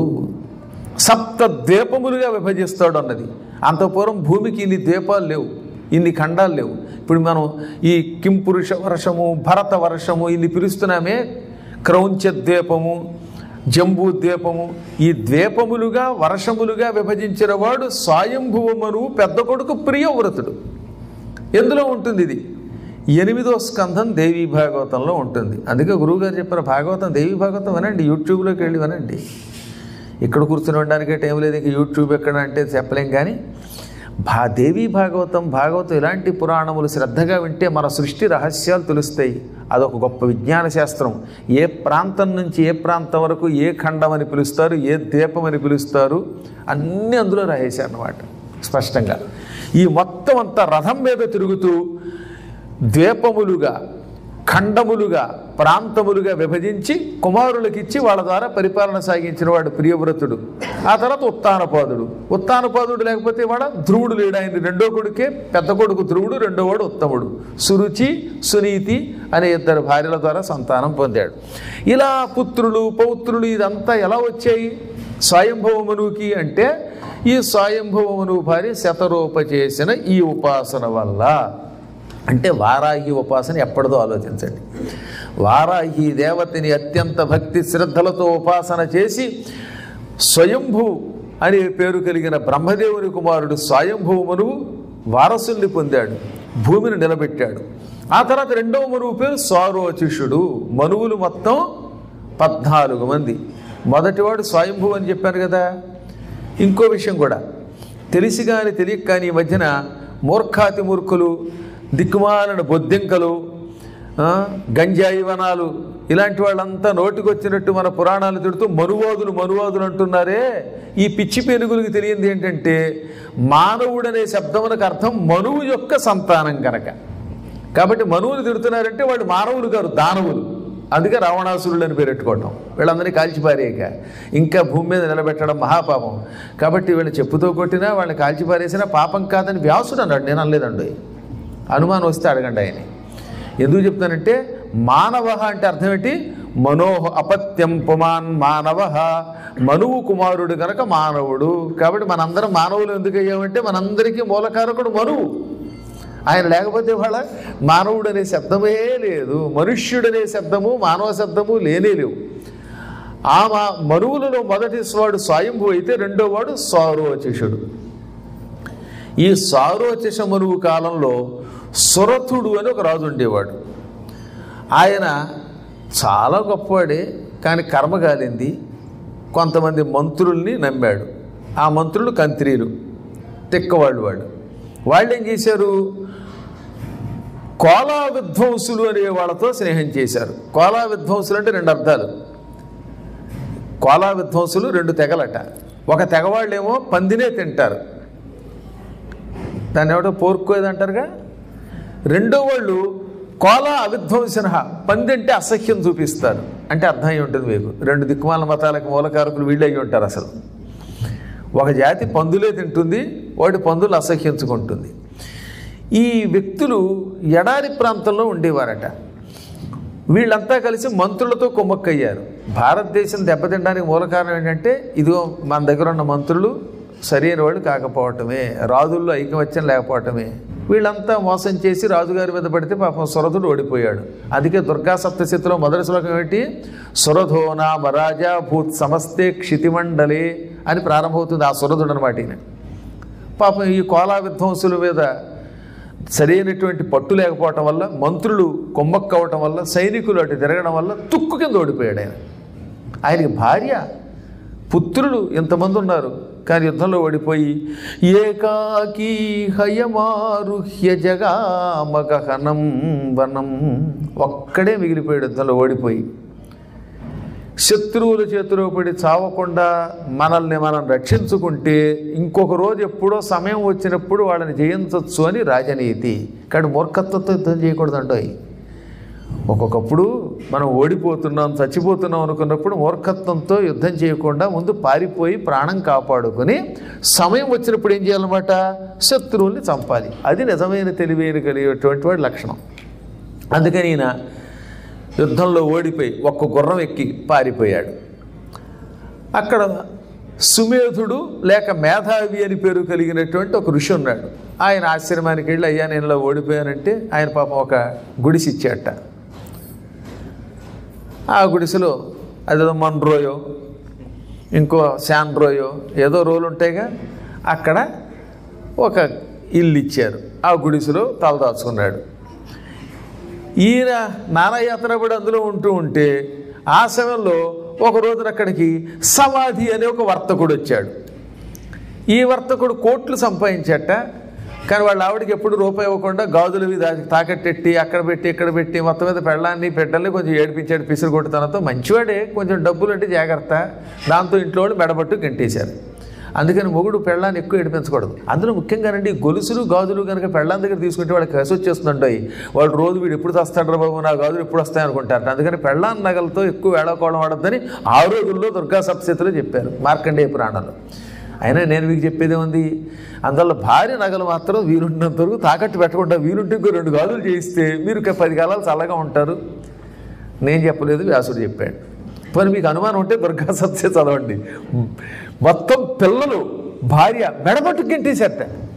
సప్త ద్వీపములుగా విభజిస్తాడు అన్నది అంత పూర్వం భూమికి ఇన్ని ద్వీపాలు లేవు ఇన్ని ఖండాలు లేవు ఇప్పుడు మనం ఈ కింపురుష వర్షము భరత వర్షము ఇన్ని పిలుస్తున్నామే క్రౌంచ ద్వీపము జంబూ ద్వీపము ఈ ద్వీపములుగా వర్షములుగా విభజించిన వాడు స్వయంభువమను పెద్ద కొడుకు ప్రియవ్రతుడు ఎందులో ఉంటుంది ఇది ఎనిమిదో స్కంధం దేవీ భాగవతంలో ఉంటుంది అందుకే గురువుగారు చెప్పిన భాగవతం దేవీ భాగవతం వినండి యూట్యూబ్లోకి వెళ్ళి వినండి ఇక్కడ కూర్చుని ఉండడానికే టైం లేదు ఇంకా యూట్యూబ్ ఎక్కడ అంటే చెప్పలేం కానీ భా దేవీ భాగవతం భాగవతం ఇలాంటి పురాణములు శ్రద్ధగా వింటే మన సృష్టి రహస్యాలు తెలుస్తాయి అదొక గొప్ప విజ్ఞాన శాస్త్రం ఏ ప్రాంతం నుంచి ఏ ప్రాంతం వరకు ఏ ఖండం అని పిలుస్తారు ఏ ద్వీపం అని పిలుస్తారు అన్నీ అందులో రాసేశారు అన్నమాట స్పష్టంగా ఈ మొత్తం అంతా రథం మీద తిరుగుతూ ద్వీపములుగా ఖండములుగా ప్రాంతములుగా విభజించి కుమారులకిచ్చి వాళ్ళ ద్వారా పరిపాలన సాగించిన వాడు ప్రియవ్రతుడు ఆ తర్వాత ఉత్తానపాదుడు ఉత్తానపాదుడు లేకపోతే వాడ ధ్రువుడు లేడు ఆయన రెండో కొడుకే పెద్ద కొడుకు ధ్రువుడు రెండో వాడు ఉత్తముడు సురుచి సునీతి అనే ఇద్దరు భార్యల ద్వారా సంతానం పొందాడు ఇలా పుత్రులు పౌత్రులు ఇదంతా ఎలా వచ్చాయి స్వయంభవమునుకి అంటే ఈ స్వయంభవమును భార్య శతరూప చేసిన ఈ ఉపాసన వల్ల అంటే వారాహి ఉపాసన ఎప్పటిదో ఆలోచించండి వారాహి దేవతని అత్యంత భక్తి శ్రద్ధలతో ఉపాసన చేసి స్వయంభూ అనే పేరు కలిగిన బ్రహ్మదేవుని కుమారుడు స్వయంభూమును వారసుల్ని పొందాడు భూమిని నిలబెట్టాడు ఆ తర్వాత రెండవ మనువు పేరు స్వారోచిషుడు మనువులు మొత్తం పద్నాలుగు మంది మొదటివాడు స్వయంభూ అని చెప్పాను కదా ఇంకో విషయం కూడా తెలిసి కానీ తెలియక కానీ ఈ మధ్యన మూర్ఖాతి మూర్ఖులు దిక్కుమాలిన బొద్దింకలు ఆ, గంజాయి వనాలు ఇలాంటి వాళ్ళంతా నోటికొచ్చినట్టు మన పురాణాలు తిడుతూ మనువాదులు మనువాదులు అంటున్నారే ఈ పిచ్చి పెనుగులకు తెలియంది ఏంటంటే మానవుడనే శబ్దమునకు అర్థం మనువు యొక్క సంతానం కనుక కాబట్టి మనువులు తిడుతున్నారంటే వాళ్ళు మానవులు గారు దానవులు అందుకే రావణాసురుడు అని పేరెట్టుకోవటం వీళ్ళందరినీ కాల్చిపారేయక ఇంకా భూమి మీద నిలబెట్టడం మహాపాపం కాబట్టి వీళ్ళు చెప్పుతో కొట్టినా వాళ్ళని కాల్చిపారేసినా పాపం కాదని వ్యాసుడు అన్నాడు నేను అనలేదండి అనుమానం వస్తే అడగండి ఆయన ఎందుకు చెప్తానంటే మానవ అంటే అర్థం ఏంటి మనోహ అపత్యం పుమాన్ మానవ మనువు కుమారుడు కనుక మానవుడు కాబట్టి మనందరం మానవులు ఎందుకు అయ్యామంటే మనందరికీ మూలకారకుడు మనువు ఆయన లేకపోతే వాళ్ళ మానవుడు అనే శబ్దమే లేదు మనుష్యుడనే శబ్దము మానవ శబ్దము లేనే లేవు ఆ మా మనువులలో మొదటి వాడు స్వయంభూ అయితే రెండో వాడు సారోచిషుడు ఈ సారోచిష మనువు కాలంలో సురథుడు అని ఒక రాజు ఉండేవాడు ఆయన చాలా గొప్పవాడే కానీ కర్మ కాలింది కొంతమంది మంత్రుల్ని నమ్మాడు ఆ మంత్రులు కంత్రీలు తిక్కవాళ్ళు వాడు వాళ్ళు ఏం చేశారు కోలా విధ్వంసులు అనే వాళ్ళతో స్నేహం చేశారు కోలా విధ్వంసులు అంటే రెండు అర్థాలు కోలా విధ్వంసులు రెండు తెగలట ఒక తెగవాళ్ళేమో పందినే తింటారు దాన్ని ఏమిటో పోర్కోది అంటారుగా రెండో వాళ్ళు కోలా అవిధ్వంసిన పంది అంటే అసహ్యం చూపిస్తారు అంటే అర్థం అయి ఉంటుంది మీకు రెండు దిక్కుమాల మతాలకు మూలకారకులు వీళ్ళు అయి ఉంటారు అసలు ఒక జాతి పందులే తింటుంది వాటి పందులు అసహ్యించుకుంటుంది ఈ వ్యక్తులు ఎడారి ప్రాంతంలో ఉండేవారట వీళ్ళంతా కలిసి మంత్రులతో కుమ్మక్కయ్యారు భారతదేశం దెబ్బతినడానికి మూల కారణం ఏంటంటే ఇదిగో మన దగ్గర ఉన్న మంత్రులు సరైన వాళ్ళు కాకపోవటమే రాజుల్లో ఐకమత్యం లేకపోవటమే వీళ్ళంతా మోసం చేసి రాజుగారి మీద పడితే పాపం సురథుడు ఓడిపోయాడు అందుకే దుర్గా సప్తశతిలో మొదటి శ్లోకం ఏంటి సురథో నామ రాజా భూత్ సమస్తే క్షితిమండలే అని ప్రారంభమవుతుంది ఆ సురథుడు అనమాట ఈయన పాపం ఈ కోలా విధ్వంసుల మీద సరైనటువంటి పట్టు లేకపోవటం వల్ల మంత్రులు కొమ్మక్కవటం వల్ల సైనికులు అటు తిరగడం వల్ల తుక్కు కింద ఓడిపోయాడు ఆయన ఆయనకి భార్య పుత్రులు ఎంతమంది ఉన్నారు కానీ యుద్ధంలో ఓడిపోయి ఏకాకీ హయమారుహ్య జగామగహనం వనం ఒక్కడే మిగిలిపోయాడు యుద్ధంలో ఓడిపోయి శత్రువుల చేతిలో పడి చావకుండా మనల్ని మనం రక్షించుకుంటే ఇంకొక రోజు ఎప్పుడో సమయం వచ్చినప్పుడు వాళ్ళని జయించవచ్చు అని రాజనీతి కానీ మూర్ఖత్వంతో యుద్ధం చేయకూడదండోయ్ ఒక్కొక్కప్పుడు మనం ఓడిపోతున్నాం చచ్చిపోతున్నాం అనుకున్నప్పుడు మూర్ఖత్వంతో యుద్ధం చేయకుండా ముందు పారిపోయి ప్రాణం కాపాడుకొని సమయం వచ్చినప్పుడు ఏం చేయాలన్నమాట శత్రువుల్ని చంపాలి అది నిజమైన తెలివైన కలిగేటువంటి వాడి లక్షణం అందుకని ఈయన యుద్ధంలో ఓడిపోయి ఒక్క గుర్రం ఎక్కి పారిపోయాడు అక్కడ సుమేధుడు లేక మేధావి అని పేరు కలిగినటువంటి ఒక ఋషి ఉన్నాడు ఆయన ఆశ్రమానికి వెళ్ళి అయ్యా నేను ఇలా ఓడిపోయానంటే ఆయన పాపం ఒక గుడిసి ఇచ్చాట ఆ గుడిసెలో అదేదో మన్రోయో ఇంకో శాన్రోయో ఏదో రోలు ఉంటాయిగా అక్కడ ఒక ఇల్లు ఇచ్చారు ఆ గుడిసెలో తలదాచుకున్నాడు ఈయన నానాయాత్ర పడి అందులో ఉంటూ ఉంటే ఆ సమయంలో ఒక రోజున అక్కడికి సమాధి అనే ఒక వర్తకుడు వచ్చాడు ఈ వర్తకుడు కోట్లు సంపాదించట కానీ వాళ్ళ ఆవిడకి ఎప్పుడు రూపాయి ఇవ్వకుండా గాజులవి దా తాకట్టెట్టి అక్కడ పెట్టి ఇక్కడ పెట్టి మొత్తం మీద పెళ్ళాన్ని పెట్టాలి కొంచెం ఏడిపించాడు పిసిరు కొట్టుతనంతో మంచివాడే కొంచెం డబ్బులు అంటే జాగ్రత్త దాంతో ఇంట్లో వాళ్ళు మెడబట్టు గంటేశారు అందుకని మొగుడు పెళ్ళాన్ని ఎక్కువ ఏడిపించకూడదు అందులో ముఖ్యంగానండి గొలుసులు గాజులు కనుక పెళ్ళాం దగ్గర తీసుకుంటే వాళ్ళకి కసి వచ్చేస్తుంటాయి వాళ్ళు రోజు వీడు ఎప్పుడు తెస్తాడు బాబు నా గాజులు ఎప్పుడు వస్తాయి అనుకుంటారు అందుకని పెళ్ళాం నగలతో ఎక్కువ వేళకోవడం వాడద్దని ఆ రోజుల్లో దుర్గా సప్తశతిలో చెప్పారు మార్కండేయ పురాణంలో అయినా నేను మీకు చెప్పేది ఉంది అందువల్ల భార్య నగలు మాత్రం వీలుంటున్నంత వరకు తాకట్టు పెట్టకుండా వీలుంటే ఇంకో రెండు గాజులు చేయిస్తే మీరు ఇక పది కాలాలు చల్లగా ఉంటారు నేను చెప్పలేదు వ్యాసుడు చెప్పాడు మరి మీకు అనుమానం ఉంటే దుర్గా సత్య చదవండి మొత్తం పిల్లలు భార్య మెడబట్టు గింటేసేట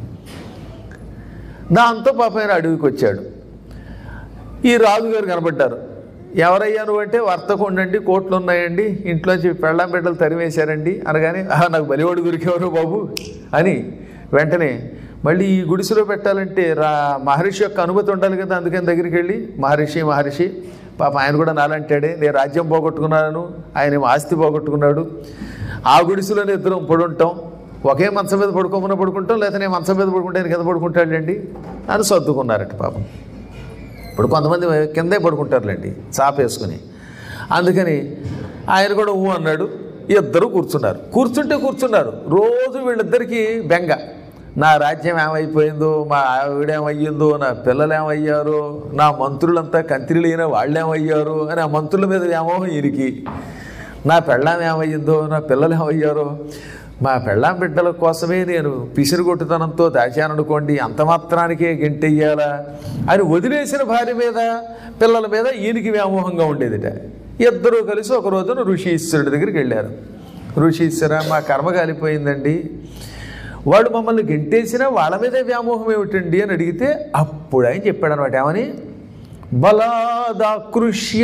దాంతో పాపైన అడవికి వచ్చాడు ఈ రాజుగారు కనబడ్డారు ఎవరయ్యా నువ్వు అంటే వర్తకు ఉండండి కోట్లు ఉన్నాయండి ఇంట్లోంచి పెళ్ళాం బిడ్డలు తరివేశారండి అనగానే "ఆహా, నాకు బలివాడు దొరికేవారు బాబు అని వెంటనే మళ్ళీ ఈ గుడిసెలో పెట్టాలంటే రా మహర్షి యొక్క అనుమతి ఉండాలి కదా అందుకని దగ్గరికి వెళ్ళి మహర్షి మహర్షి పాప ఆయన కూడా నాలంటాడే నేను రాజ్యం పోగొట్టుకున్నాను ఆయన ఏమో ఆస్తి పోగొట్టుకున్నాడు ఆ గుడిసెలోనే ఇద్దరం పడుంటాం ఒకే మంచం మీద పడుకోమన్నా పడుకుంటాం లేదా నేను మంచం మీద పడుకుంటే ఆయన కింద పడుకుంటాడండి అని సర్దుకున్నారట పాపం ఇప్పుడు కొంతమంది కిందే పడుకుంటారులేండి చాపేసుకుని అందుకని ఆయన కూడా ఊ అన్నాడు ఇద్దరు కూర్చున్నారు కూర్చుంటే కూర్చున్నారు రోజు వీళ్ళిద్దరికీ బెంగ నా రాజ్యం ఏమైపోయిందో మా ఆవిడేమయ్యిందో నా పిల్లలు ఏమయ్యారో నా మంత్రులంతా కంత్రిలైన వాళ్ళేమయ్యారో అని ఆ మంత్రుల మీద వ్యామోహం ఈయనకి నా పెళ్ళాం ఏమయ్యిందో నా పిల్లలు ఏమయ్యారో మా పెళ్ళాం బిడ్డల కోసమే నేను పిసిరుగొట్టుతనంతో దాచాననుకోండి అంత మాత్రానికే గెంటెయ్యాలా అని వదిలేసిన భార్య మీద పిల్లల మీద ఈయనకి వ్యామోహంగా ఉండేదిట ఇద్దరూ కలిసి ఒక రోజున ఋషీశ్వరుడి దగ్గరికి వెళ్ళారు ఋషీశ్వర మా కర్మ కాలిపోయిందండి వాడు మమ్మల్ని గెంటేసినా వాళ్ళ మీదే వ్యామోహం ఏమిటండి అని అడిగితే అప్పుడు ఆయన చెప్పాడు అనమాట ఏమని బలాదాకృష్య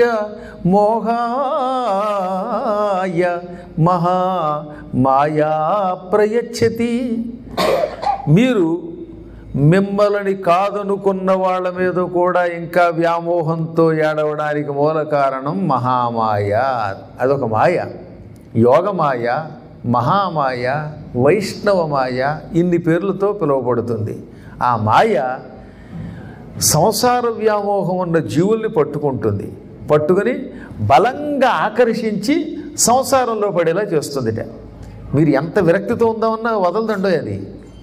మోహాయ మహా మాయా ప్రయచ్చతి మీరు మిమ్మల్ని కాదనుకున్న వాళ్ళ మీద కూడా ఇంకా వ్యామోహంతో ఏడవడానికి మూల కారణం మహామాయ అదొక మాయ యోగమాయ మహామాయ వైష్ణవమాయ ఇన్ని పేర్లతో పిలువబడుతుంది ఆ మాయ సంసార వ్యామోహం ఉన్న జీవుల్ని పట్టుకుంటుంది పట్టుకొని బలంగా ఆకర్షించి సంసారంలో పడేలా చేస్తుందిట మీరు ఎంత విరక్తితో ఉందామన్నా వదలదండో అది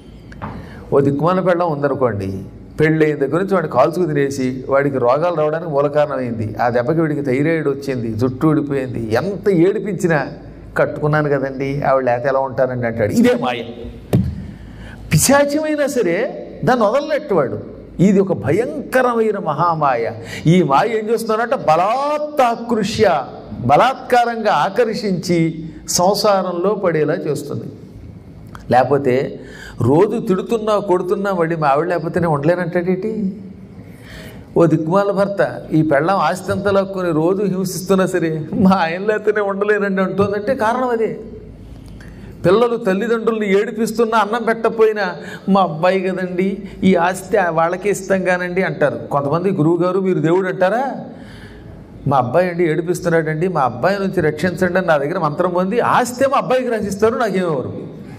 ఓ దిక్కుమాల పెళ్ళం ఉందనుకోండి పెళ్ళైన దగ్గర నుంచి వాడిని కాల్చుకు తినేసి వాడికి రోగాలు రావడానికి మూల కారణమైంది ఆ దెబ్బకి వీడికి థైరాయిడ్ వచ్చింది జుట్టు ఊడిపోయింది ఎంత ఏడిపించినా కట్టుకున్నాను కదండి ఆవిడ లేక ఎలా ఉంటానండి అంటాడు ఇదే మాయ పిశాచ్యమైనా సరే దాన్ని వదలనట్టువాడు ఇది ఒక భయంకరమైన మహామాయ ఈ మాయ ఏం చేస్తున్నారంటే బలాత్తాకృష్య బలాత్కారంగా ఆకర్షించి సంసారంలో పడేలా చేస్తుంది లేకపోతే రోజు తిడుతున్నా కొడుతున్నా మళ్ళీ మా ఆవిడ లేకపోతేనే ఉండలేనంటాడేటి ఓ దిక్కుమాల భర్త ఈ పెళ్ళం ఆస్తి అంతా లాక్కొని రోజు హింసిస్తున్నా సరే మా ఆయన లేకపోతేనే ఉండలేనండి అంటుందంటే కారణం అదే పిల్లలు తల్లిదండ్రుల్ని ఏడిపిస్తున్నా అన్నం పెట్టకపోయినా మా అబ్బాయి కదండి ఈ ఆస్తి వాళ్ళకే ఇస్తాం కానండి అంటారు కొంతమంది గురువు గారు మీరు దేవుడు అంటారా మా అబ్బాయి అండి ఏడిపిస్తున్నాడండి మా అబ్బాయి నుంచి రక్షించండి అని నా దగ్గర మంత్రం పొంది ఆస్తి మా అబ్బాయికి రచిస్తారు నాకేమవరు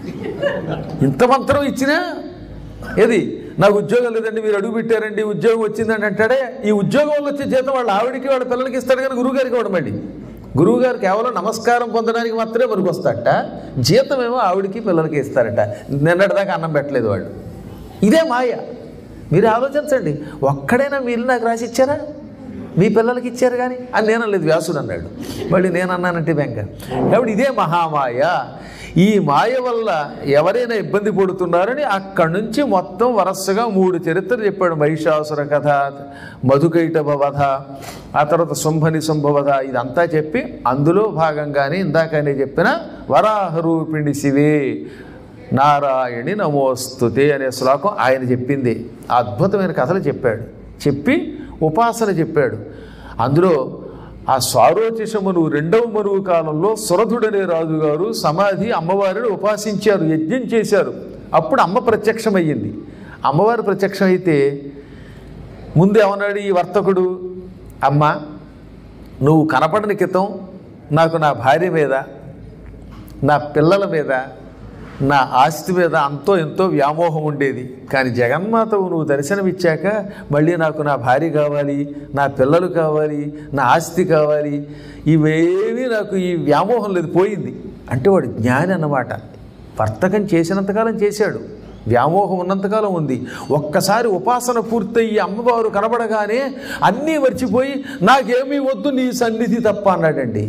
ఇంత మంత్రం ఇచ్చినా ఏది నాకు ఉద్యోగం లేదండి మీరు అడుగు పెట్టారండి ఉద్యోగం వచ్చిందని అంటాడే ఈ ఉద్యోగం వల్ల వచ్చే జీతం వాళ్ళ ఆవిడికి వాళ్ళ పిల్లలకి ఇస్తాడు కానీ గురువుగారికి ఇవ్వడం అండి గురువుగారు కేవలం నమస్కారం పొందడానికి మాత్రమే మనకు వస్తాడట జీతం ఏమో ఆవిడికి పిల్లలకి ఇస్తారట నిన్నటిదాకా అన్నం పెట్టలేదు వాళ్ళు ఇదే మాయ మీరు ఆలోచించండి ఒక్కడైనా మీరు నాకు రాసి ఇచ్చారా మీ పిల్లలకి ఇచ్చారు కానీ అని నేను లేదు వ్యాసుడు అన్నాడు మళ్ళీ నేను అన్నానంటే బెంక కాబట్టి ఇదే మహామాయ ఈ మాయ వల్ల ఎవరైనా ఇబ్బంది పడుతున్నారని అక్కడి నుంచి మొత్తం వరసగా మూడు చరిత్రలు చెప్పాడు మహిషాసుర కథ మధుకైటభ వధ ఆ తర్వాత శుంభని శుంభవధ ఇదంతా చెప్పి అందులో భాగంగానే ఇందాకనే చెప్పిన వరాహరూపిణి శివే నారాయణి నమోస్తుతే అనే శ్లోకం ఆయన చెప్పింది ఆ అద్భుతమైన కథలు చెప్పాడు చెప్పి ఉపాసన చెప్పాడు అందులో ఆ స్వారోచిషమును రెండవ మరువు కాలంలో సురధుడనే రాజుగారు సమాధి అమ్మవారిని ఉపాసించారు యజ్ఞం చేశారు అప్పుడు అమ్మ ప్రత్యక్షమయ్యింది అమ్మవారు ప్రత్యక్షమైతే ముందు ఏమన్నాడు ఈ వర్తకుడు అమ్మ నువ్వు కనపడని క్రితం నాకు నా భార్య మీద నా పిల్లల మీద నా ఆస్తి మీద అంతో ఎంతో వ్యామోహం ఉండేది కానీ జగన్మాతవు నువ్వు దర్శనమిచ్చాక మళ్ళీ నాకు నా భార్య కావాలి నా పిల్లలు కావాలి నా ఆస్తి కావాలి ఇవేమీ నాకు ఈ వ్యామోహం లేదు పోయింది అంటే వాడు జ్ఞాని అన్నమాట వర్తకం చేసినంతకాలం చేశాడు వ్యామోహం ఉన్నంతకాలం ఉంది ఒక్కసారి ఉపాసన పూర్తయ్యి అమ్మవారు కనబడగానే అన్నీ మర్చిపోయి నాకేమీ వద్దు నీ సన్నిధి తప్ప అన్నాడండి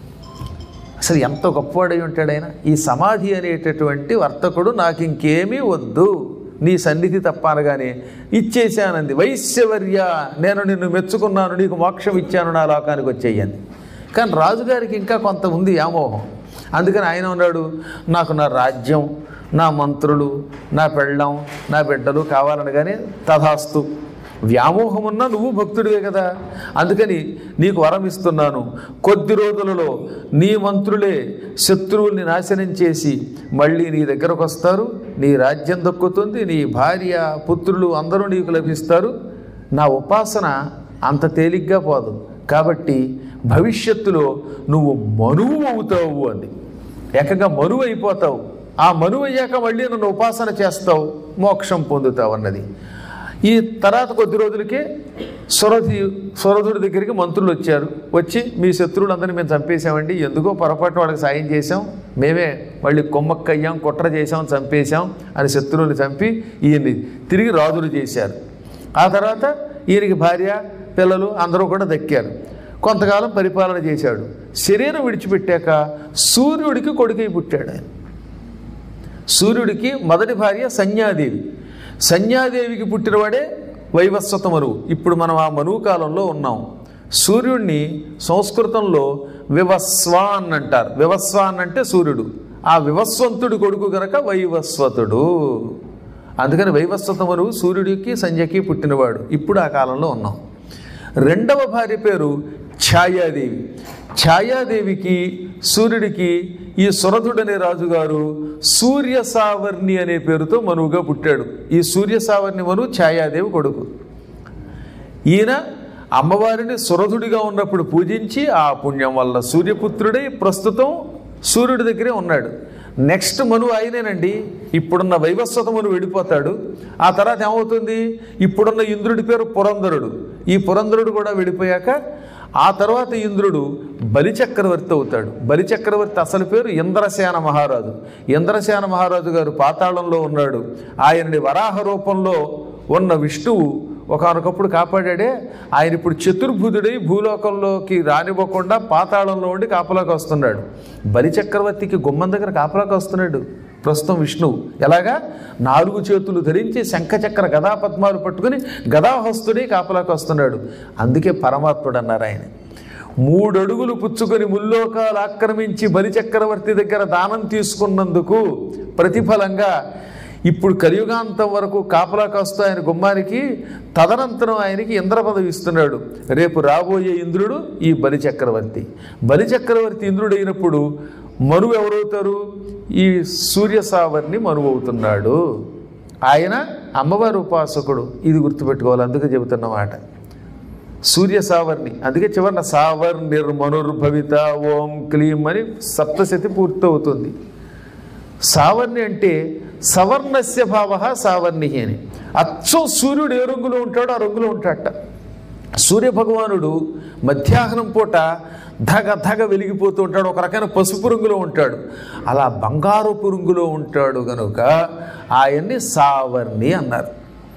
అసలు ఎంత గొప్పవాడై ఉంటాడు ఆయన ఈ సమాధి అనేటటువంటి వర్తకుడు నాకు ఇంకేమీ వద్దు నీ సన్నిధి తప్ప అనగానే ఇచ్చేశానంది వైశ్యవర్య నేను నిన్ను మెచ్చుకున్నాను నీకు మోక్షం ఇచ్చాను నా లోకానికి వచ్చేయండి కానీ రాజుగారికి ఇంకా కొంత ఉంది వ్యామోహం అందుకని ఆయన ఉన్నాడు నాకు నా రాజ్యం నా మంత్రులు నా పెళ్ళం నా బిడ్డలు కావాలనగానే తథాస్తు వ్యామోహం ఉన్నా నువ్వు భక్తుడివే కదా అందుకని నీకు వరం ఇస్తున్నాను కొద్ది రోజులలో నీ మంత్రులే శత్రువుల్ని నాశనం చేసి మళ్ళీ నీ దగ్గరకు వస్తారు నీ రాజ్యం దక్కుతుంది నీ భార్య పుత్రులు అందరూ నీకు లభిస్తారు నా ఉపాసన అంత తేలిగ్గా పోదు కాబట్టి భవిష్యత్తులో నువ్వు మనువు అవుతావు అంది ఏకంగా మనువు అయిపోతావు ఆ మనువు అయ్యాక మళ్ళీ నన్ను ఉపాసన చేస్తావు మోక్షం పొందుతావు అన్నది ఈ తర్వాత కొద్ది రోజులకే సురధి సురధుడి దగ్గరికి మంత్రులు వచ్చారు వచ్చి మీ శత్రువులందరినీ మేము చంపేశామండి ఎందుకో పొరపాటు వాళ్ళకి సాయం చేశాం మేమే మళ్ళీ కొమ్మక్కయ్యాం కుట్ర చేశాం చంపేశాం అని శత్రువుని చంపి ఈయన్ని తిరిగి రాజులు చేశారు ఆ తర్వాత ఈయనకి భార్య పిల్లలు అందరూ కూడా దక్కారు కొంతకాలం పరిపాలన చేశాడు శరీరం విడిచిపెట్టాక సూర్యుడికి కొడుకై పుట్టాడు ఆయన సూర్యుడికి మొదటి భార్య సంజ్ఞాదేవి సంజ్ఞాదేవికి పుట్టినవాడే వైవస్వత మనువు ఇప్పుడు మనం ఆ మనువు కాలంలో ఉన్నాం సూర్యుడిని సంస్కృతంలో వివస్వాన్ అంటారు వివస్వాన్ అంటే సూర్యుడు ఆ వివస్వంతుడి కొడుకు గనక వైవస్వతుడు అందుకని వైవస్వత మనువు సూర్యుడికి సంధ్యకి పుట్టినవాడు ఇప్పుడు ఆ కాలంలో ఉన్నాం రెండవ భార్య పేరు ఛాయాదేవి ఛాయాదేవికి సూర్యుడికి ఈ సురధుడనే రాజుగారు సూర్య సావర్ణి అనే పేరుతో మనువుగా పుట్టాడు ఈ సూర్య సావర్ణి మనువు ఛాయాదేవి కొడుకు ఈయన అమ్మవారిని సురధుడిగా ఉన్నప్పుడు పూజించి ఆ పుణ్యం వల్ల సూర్యపుత్రుడై ప్రస్తుతం సూర్యుడి దగ్గరే ఉన్నాడు నెక్స్ట్ మనువు ఆయనేనండి ఇప్పుడున్న వైవస్వత మనువు వెళ్ళిపోతాడు ఆ తర్వాత ఏమవుతుంది ఇప్పుడున్న ఇంద్రుడి పేరు పురంధరుడు ఈ పురంధరుడు కూడా వెళ్ళిపోయాక ఆ తర్వాత ఇంద్రుడు బలిచక్రవర్తి అవుతాడు బలిచక్రవర్తి అసలు పేరు ఇంద్రసేన మహారాజు ఇంద్రసేన మహారాజు గారు పాతాళంలో ఉన్నాడు ఆయనని వరాహ రూపంలో ఉన్న విష్ణువు ఒకనొకప్పుడు కాపాడాడే ఆయన ఇప్పుడు చతుర్భుజుడై భూలోకంలోకి రానివ్వకుండా పాతాళంలో ఉండి కాపలాకి వస్తున్నాడు బలిచక్రవర్తికి గుమ్మం దగ్గర కాపలాకి వస్తున్నాడు ప్రస్తుతం విష్ణువు ఎలాగా నాలుగు చేతులు ధరించి శంఖచక్ర గదా పద్మాలు పట్టుకుని గదాహస్తుడే కాపలాకి వస్తున్నాడు అందుకే పరమాత్ముడు అన్నారు ఆయన మూడడుగులు పుచ్చుకొని ముల్లోకాలు ఆక్రమించి బలిచక్రవర్తి దగ్గర దానం తీసుకున్నందుకు ప్రతిఫలంగా ఇప్పుడు కలియుగాంతం వరకు కాపలా కాస్తూ ఆయన గుమ్మానికి తదనంతరం ఆయనకి ఇంద్ర పదవి ఇస్తున్నాడు రేపు రాబోయే ఇంద్రుడు ఈ బలిచక్రవర్తి బలిచక్రవర్తి ఇంద్రుడు అయినప్పుడు మనువు ఎవరవుతారు ఈ సూర్య సావర్ణి మనువు అవుతున్నాడు ఆయన అమ్మవారి ఉపాసకుడు ఇది గుర్తుపెట్టుకోవాలి అందుకే చెబుతున్నమాట సూర్య సావర్ణి అందుకే చివరిన సావర్ నిర్మనుర్భవిత ఓం క్లీం అని సప్తశతి పూర్తవుతుంది సావర్ణి అంటే సవర్ణస్య భావ సావర్ణి అని అచ్చం సూర్యుడు ఏ రంగులో ఉంటాడో ఆ రంగులో ఉంటాడట సూర్యభగవానుడు మధ్యాహ్నం పూట ధగ ధగ వెలిగిపోతూ ఉంటాడు ఒక రకమైన పసుపు రంగులో ఉంటాడు అలా బంగారపు రంగులో ఉంటాడు కనుక ఆయన్ని సావర్ణి అన్నారు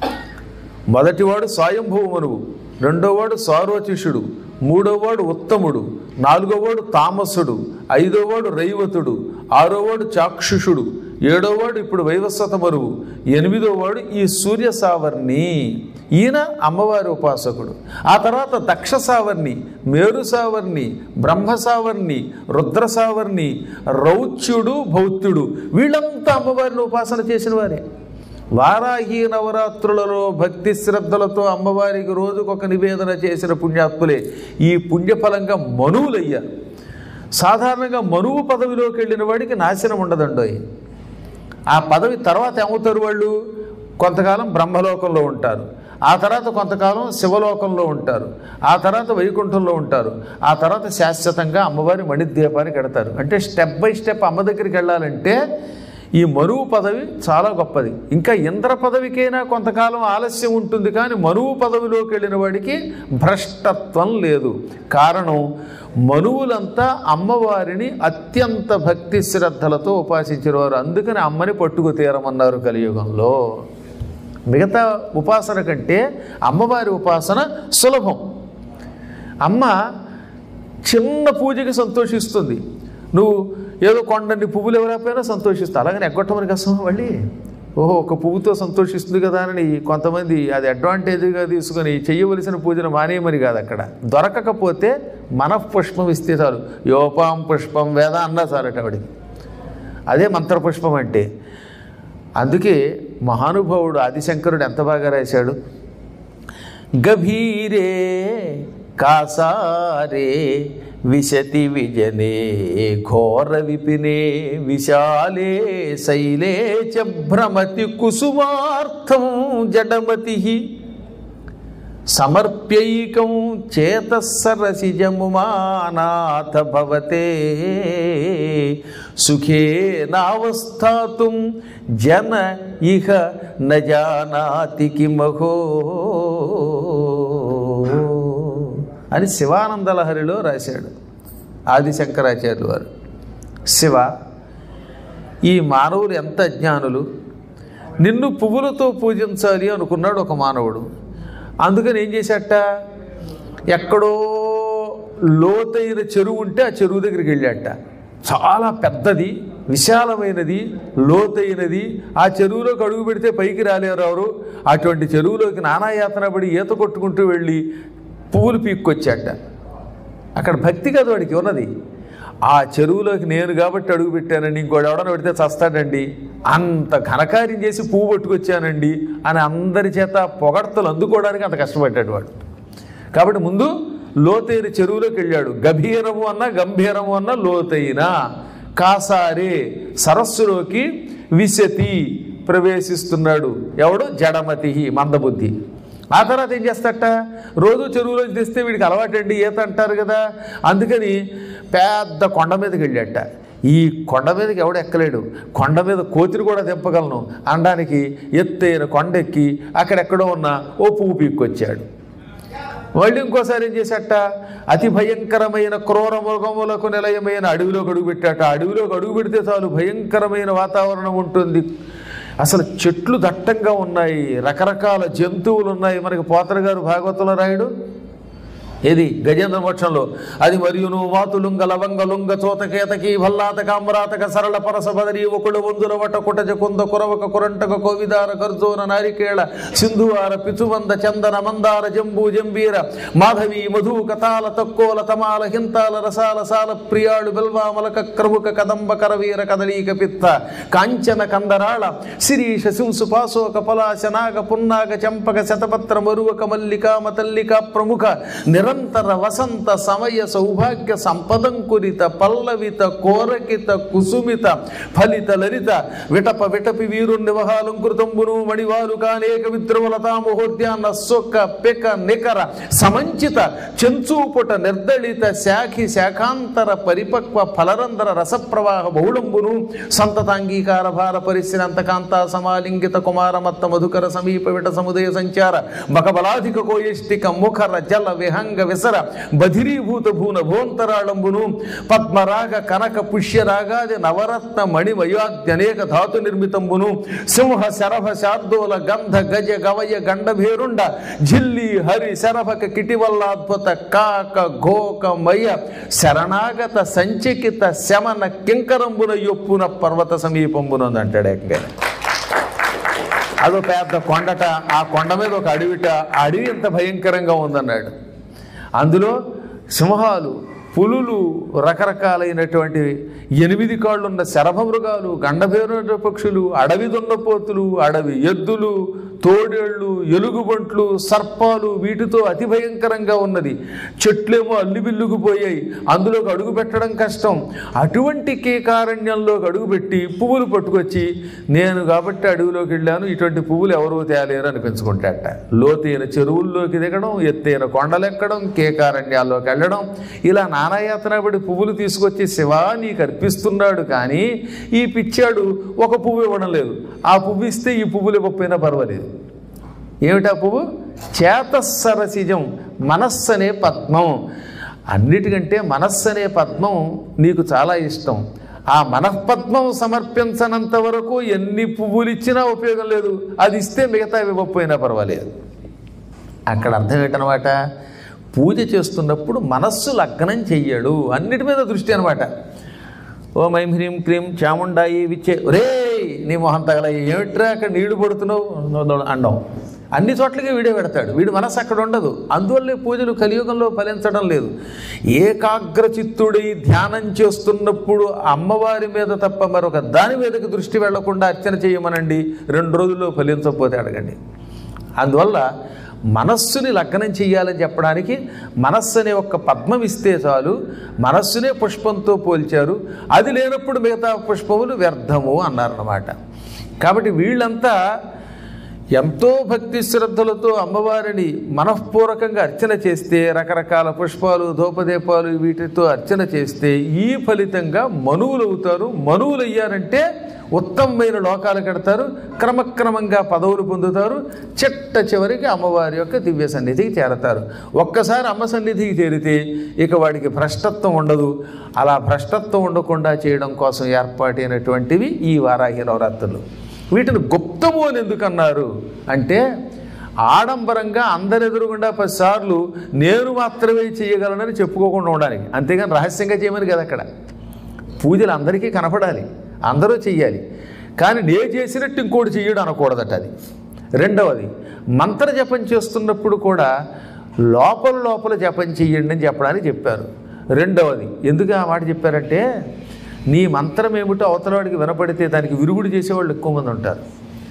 మొదటివాడు స్వయంభవ మనువు రెండోవాడు సారోచిషుడు మూడోవాడు ఉత్తముడు నాలుగోవాడు తామసుడు ఐదోవాడు రైవతుడు ఆరోవాడు చాక్షుషుడు ఏడోవాడు ఇప్పుడు వైవస్వత మరువు ఎనిమిదోవాడు ఈ సూర్య సావర్ణి ఈయన అమ్మవారి ఉపాసకుడు ఆ తర్వాత దక్ష సావర్ణి మేరు సావర్ణి బ్రహ్మ సావర్ణి రుద్ర సావర్ణి రౌచ్యుడు భౌత్యుడు వీళ్ళంతా అమ్మవారిని ఉపాసన చేసిన వారే వారాహి నవరాత్రులలో భక్తి శ్రద్ధలతో అమ్మవారికి రోజుకొక నివేదన చేసిన పుణ్యాత్ములే ఈ పుణ్యఫలంగా మనువులయ్యారు సాధారణంగా మనువు పదవిలోకి వెళ్ళిన వాడికి నాశనం ఉండదండోయ్ ఆ పదవి తర్వాత ఏమవుతారు వాళ్ళు కొంతకాలం బ్రహ్మలోకంలో ఉంటారు ఆ తర్వాత కొంతకాలం శివలోకంలో ఉంటారు ఆ తర్వాత వైకుంఠంలో ఉంటారు ఆ తర్వాత శాశ్వతంగా అమ్మవారి మణిద్వీపానికి వెడతారు అంటే స్టెప్ బై స్టెప్ అమ్మ దగ్గరికి వెళ్ళాలంటే ఈ మనువు పదవి చాలా గొప్పది ఇంకా ఇంద్ర పదవికైనా కొంతకాలం ఆలస్యం ఉంటుంది కానీ మనువు పదవిలోకి వెళ్ళిన వాడికి భ్రష్టత్వం లేదు కారణం మనువులంతా అమ్మవారిని అత్యంత భక్తి శ్రద్ధలతో ఉపాసించిన వారు అందుకని అమ్మని పట్టుకు తీరమన్నారు కలియుగంలో మిగతా ఉపాసన కంటే అమ్మవారి ఉపాసన సులభం అమ్మ చిన్న పూజకి సంతోషిస్తుంది నువ్వు ఏదో కొండని పువ్వులు ఎవరైపోయినా సంతోషిస్తావు అలాగని ఎగ్గొట్టమని కష్టం మళ్ళీ ఓహో ఒక పువ్వుతో సంతోషిస్తుంది కదా అని కొంతమంది అది అడ్వాంటేజ్గా తీసుకొని చెయ్యవలసిన పూజను మానేయమని కాదు అక్కడ దొరకకపోతే మనఃపుష్పం ఇస్తే చాలు యోపాం పుష్పం వేద అన్నా చాలట ఆవిడికి అదే మంత్రపుష్పం అంటే అందుకే మహానుభావుడు ఆదిశంకరుడు ఎంత బాగా రాశాడు గభీరే కాసారే విశతి విజనే ఘోర విపినే విశాలే శైలే చ భ్రమతి కుసుమార్థం జడమతి సమర్ప్యైకం చేతసరసిజముమానాథ భవతే సుఖే నావస్థాతుం జన ఇహ న జానాతి కిమహో అని శివానందలహరిలో రాశాడు ఆదిశంకరాచార్యులు వారు శివ ఈ మానవులు ఎంత అజ్ఞానులు నిన్ను పువ్వులతో పూజించాలి అనుకున్నాడు ఒక మానవుడు అందుకని ఏం చేశాట ఎక్కడో లోతైన చెరువు ఉంటే ఆ చెరువు దగ్గరికి వెళ్ళాట చాలా పెద్దది విశాలమైనది లోతైనది ఆ చెరువులోకి అడుగు పెడితే పైకి రాలేరు ఎవరు అటువంటి చెరువులోకి నానాయాతన పడి ఈత కొట్టుకుంటూ వెళ్ళి పువ్వులు పీక్కొచ్చాట అక్కడ భక్తి కదా వాడికి ఉన్నది ఆ చెరువులోకి నేను కాబట్టి అడుగు పెట్టానండి ఇంకోటి ఎవడన్నా పెడితే చస్తాడండి అంత ఘనకార్యం చేసి పువ్వు పట్టుకొచ్చానండి అని అందరి చేత పొగడ్తలు అందుకోవడానికి అంత కష్టపడ్డాడు వాడు కాబట్టి ముందు లోతైన చెరువులోకి వెళ్ళాడు గభీరము అన్న గంభీరము అన్న లోతైన కాసారే సరస్సులోకి విశతి ప్రవేశిస్తున్నాడు ఎవడు జడమతి మందబుద్ధి ఆ తర్వాత ఏం చేస్తాట రోజు చెరువులోకి తెస్తే వీడికి అలవాటండి ఈత అంటారు కదా అందుకని పెద్ద కొండ మీదకి వెళ్ళాట ఈ కొండ మీదకి ఎవడు ఎక్కలేడు కొండ మీద కోతిని కూడా తెంపగలను అనడానికి ఎత్తైన కొండెక్కి అక్కడెక్కడో ఉన్న ఓ పువ్వు పీక్కొచ్చాడు మళ్ళీ ఇంకోసారి ఏం చేశాట అతి భయంకరమైన క్రూర మృగములకు నిలయమైన అడవిలోకి అడుగుపెట్టాట అడవిలోకి అడుగు పెడితే చాలు భయంకరమైన వాతావరణం ఉంటుంది అసలు చెట్లు దట్టంగా ఉన్నాయి రకరకాల జంతువులు ఉన్నాయి మనకి పోతన గారు భాగవతంలో రాయుడు ఏది గజేంద్ర మోక్షంలో అది మరియును మాతులుంగ లవంగ లుంగ చోతకేతకి భల్లాత కామరాతక సరళ పరస బదరి ఒకడు వందుల వట కుటజ కుంద కురవక కురంటక కోవిదార కర్జోన నారికేళ సింధువార పిచువంద చందన మందార జంబూ జంబీర మాధవి మధు కతాల తక్కోల తమాల హింతాల రసాల సాల ప్రియాళు బెల్వామలక క్రముక కదంబ కరవీర కదలీక పిత్త కాంచన కందరాళ శిరీష శింసు పాశోక పలాశ నాగ పున్నాగ చంపక శతపత్ర మరువక మల్లికా మతల్లిక ప్రముఖ నిరంతర వసంత సమయ సౌభాగ్య సంపదంకురిత పల్లవిత కోరకిత కుసుమిత ఫలిత లలిత విటప విటపి వీరుణ్ణి వహాలంకృతంబును మణివారు కానేక విద్రవలతా మహోద్యాన్న సొక్క పెక నికర సమంచిత చెంచూపుట నిర్దళిత శాఖి శాఖాంతర పరిపక్వ ఫలరంధ్ర రసప్రవాహ బహుళంబును సంతతాంగీకార భార పరిశ్రాంత కాంత సమాలింగిత కుమారమత్త మధుకర సమీప విట సముదయ సంచార బకబలాధిక కోయిష్టిక ముఖర జల విహంగ విసర బధిరీభూత భూన భోంతరాళంబును పద్మరాగ కనక పుష్యరాగాది నవరత్న మణిమయాద్యనేక ధాతు నిర్మితంబును సింహ శరభ శార్దూల గంధ గజ గవయ గండభేరుండ జిల్లి హరి శరభక కిటివల్లాద్భుత కాక ఘోక మయ శరణాగత సంచకిత శమన కింకరంబున యొప్పున పర్వత సమీపంబున అంటాడు ఏకంగా అదో పెద్ద కొండట ఆ కొండ మీద ఒక అడవిట ఆ అడవి ఎంత భయంకరంగా ఉందన్నాడు అందులో సింహాలు పులులు రకరకాలైనటువంటి ఎనిమిది కాళ్ళున్న శరభమృగాలు గండభేరు పక్షులు అడవి దున్నపోతులు అడవి ఎద్దులు తోడేళ్ళు ఎలుగుబంట్లు సర్పాలు వీటితో అతి భయంకరంగా ఉన్నది చెట్లేమో అల్లిబిల్లుకుపోయాయి అందులోకి అడుగు పెట్టడం కష్టం అటువంటి కేకారణ్యంలోకి అడుగుపెట్టి పువ్వులు పట్టుకొచ్చి నేను కాబట్టి అడవిలోకి వెళ్ళాను ఇటువంటి పువ్వులు ఎవరూ తేలేరు అనిపించుకుంటాట లోతైన చెరువుల్లోకి దిగడం ఎత్తైన కొండలెక్కడం కేకారణ్యాల్లోకి వెళ్ళడం ఇలా నానాయాతన పడి పువ్వులు తీసుకొచ్చి శివా నీకు అర్పిస్తున్నాడు కానీ ఈ పిచ్చాడు ఒక పువ్వు ఇవ్వడం లేదు ఆ పువ్వు ఇస్తే ఈ పువ్వులు ఇవ్వకపోయినా పర్వాలేదు ఏమిటా పువ్వు చేతసరసిజం మనస్సు అనే పద్మం అన్నిటికంటే మనస్సు అనే పద్మం నీకు చాలా ఇష్టం ఆ మనఃపద్మం సమర్పించనంత వరకు ఎన్ని పువ్వులు ఇచ్చినా ఉపయోగం లేదు అది ఇస్తే మిగతా ఇవ్వకపోయినా పర్వాలేదు అక్కడ అర్థం ఏంటనమాట పూజ చేస్తున్నప్పుడు మనస్సు లగ్నం చెయ్యడు అన్నిటి మీద దృష్టి అనమాట ఓ మైం హ్రీం క్రీం చాముండాయి విచ్చే రే నీ మొహం తగల ఏమిట్రా అక్కడ నీళ్లు పడుతున్నావు అండం అన్ని చోట్లకి వీడే పెడతాడు వీడి మనసు అక్కడ ఉండదు అందువల్లే పూజలు కలియుగంలో ఫలించడం లేదు ఏకాగ్ర చిత్తుడై ధ్యానం చేస్తున్నప్పుడు అమ్మవారి మీద తప్ప మరొక దాని మీదకి దృష్టి వెళ్లకుండా అర్చన చేయమనండి రెండు రోజుల్లో ఫలించకపోతే అడగండి అందువల్ల మనస్సుని లగ్నం చేయాలని చెప్పడానికి మనస్సు అనే ఒక్క పద్మం ఇస్తే చాలు మనస్సునే పుష్పంతో పోల్చారు అది లేనప్పుడు మిగతా పుష్పములు వ్యర్థము అన్నారన్నమాట కాబట్టి వీళ్ళంతా ఎంతో భక్తి శ్రద్ధలతో అమ్మవారిని మనఃపూర్వకంగా అర్చన చేస్తే రకరకాల పుష్పాలు ధూపదీపాలు వీటితో అర్చన చేస్తే ఈ ఫలితంగా మనువులు అవుతారు మనువులు అయ్యారంటే ఉత్తమమైన లోకాలు కడతారు క్రమక్రమంగా పదవులు పొందుతారు చిట్ట చివరికి అమ్మవారి యొక్క దివ్య సన్నిధికి చేరతారు ఒక్కసారి అమ్మ సన్నిధికి చేరితే ఇక వాడికి భ్రష్టత్వం ఉండదు అలా భ్రష్టత్వం ఉండకుండా చేయడం కోసం ఏర్పాటైనటువంటివి ఈ వారాహి నవరాత్రులు వీటిని గుప్తము అని ఎందుకు అన్నారు అంటే ఆడంబరంగా అందరెదురుగుండా పదిసార్లు నేను మాత్రమే చేయగలనని చెప్పుకోకుండా ఉండడానికి అంతేగాని రహస్యంగా చేయమని కదా అక్కడ పూజలు అందరికీ కనపడాలి అందరూ చెయ్యాలి కానీ నే చేసినట్టు ఇంకోటి చెయ్యడం అనకూడదట అది రెండవది మంత్ర జపం చేస్తున్నప్పుడు కూడా లోపల లోపల జపం చెయ్యండి అని చెప్పడానికి చెప్పారు రెండవది ఎందుకు ఆ మాట చెప్పారంటే నీ మంత్రం ఏమిటో అవతలవాడికి వినపడితే దానికి విరుగుడు చేసేవాళ్ళు ఎక్కువ మంది ఉంటారు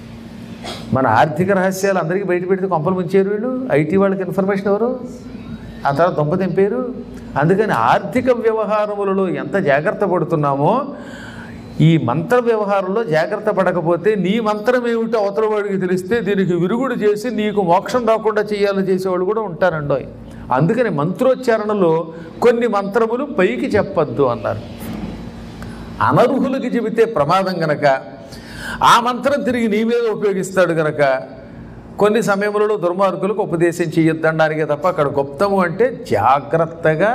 మన ఆర్థిక రహస్యాలు అందరికీ బయట పెడితే కొంపలు ముంచారు వీళ్ళు ఐటీ వాళ్ళకి ఇన్ఫర్మేషన్ ఎవరు ఆ తర్వాత దొంగ తెంపారు అందుకని ఆర్థిక వ్యవహారములలో ఎంత జాగ్రత్త పడుతున్నామో ఈ మంత్ర వ్యవహారంలో జాగ్రత్త పడకపోతే నీ మంత్రం ఏమిటో అవతల వాడికి తెలిస్తే దీనికి విరుగుడు చేసి నీకు మోక్షం రాకుండా చేయాలని చేసేవాళ్ళు కూడా ఉంటారండోయ్ అందుకని మంత్రోచ్చారణలో కొన్ని మంత్రములు పైకి చెప్పద్దు అన్నారు అనర్హులకి చెబితే ప్రమాదం గనక ఆ మంత్రం తిరిగి నీ మీద ఉపయోగిస్తాడు గనక కొన్ని సమయములలో దుర్మార్గులకు ఉపదేశం చేయొద్దనడానికే తప్ప అక్కడ గుప్తము అంటే జాగ్రత్తగా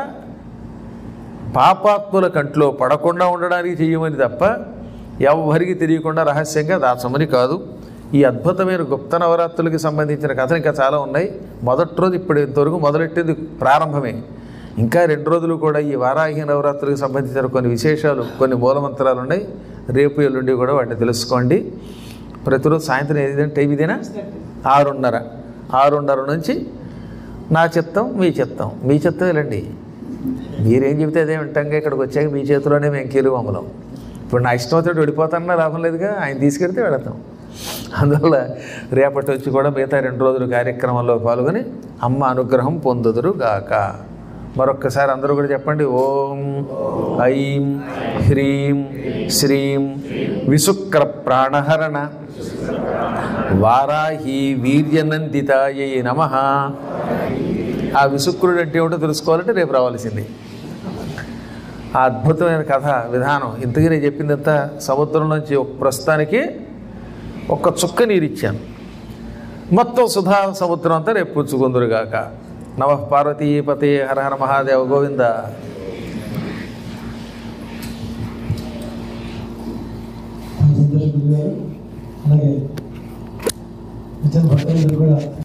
పాపాత్ముల కంట్లో పడకుండా ఉండడానికి చెయ్యమని తప్ప ఎవరికి తెలియకుండా రహస్యంగా దాచమని కాదు ఈ అద్భుతమైన గుప్త నవరాత్రులకి సంబంధించిన కథలు ఇంకా చాలా ఉన్నాయి మొదటి రోజు ఇప్పుడు ఇంతవరకు మొదలెట్టేది ప్రారంభమే ఇంకా రెండు రోజులు కూడా ఈ వారాహి నవరాత్రులకు సంబంధించిన కొన్ని విశేషాలు కొన్ని మూలమంత్రాలు ఉన్నాయి రేపు ఎల్లుండి కూడా వాటిని తెలుసుకోండి ప్రతిరోజు సాయంత్రం ఏదంటే టైం ఇదేనా ఆరున్నర ఆరున్నర నుంచి నా చిత్తం మీ చిత్తం మీ చిత్తం వెళ్ళండి మీరేం చెబితే అదే వింటాంగా ఇక్కడికి వచ్చాక మీ చేతిలోనే మేము కీలు అమలం ఇప్పుడు నా ఇష్టం వచ్చినట్టు వెళ్ళిపోతానన్నా లాభం లేదుగా ఆయన తీసుకెడితే వెళతాం అందువల్ల రేపటి వచ్చి కూడా మిగతా రెండు రోజుల కార్యక్రమంలో పాల్గొని అమ్మ అనుగ్రహం పొందుదురు గాక మరొక్కసారి అందరూ కూడా చెప్పండి ఓం ఐం హ్రీం శ్రీం విశుక్ర ప్రాణహరణ వారాహి వీర్యనందితాయై నమ ఆ విశుక్రుడు అంటే ఏమిటో తెలుసుకోవాలంటే రేపు రావాల్సింది ఆ అద్భుతమైన కథ విధానం ఇంతకీ నేను చెప్పిందంతా సముద్రం నుంచి ఒక ప్రస్తుతానికి ఒక్క చుక్క నీరు ఇచ్చాను మొత్తం సుధా సముద్రం అంతా రేపు పుచ్చుకుందురుగాక నమ పార్వతీపతే హర హర మహాదేవ గోవింద సంతోష్ గారు అలాగే నిజం భక్తులందరూ కూడా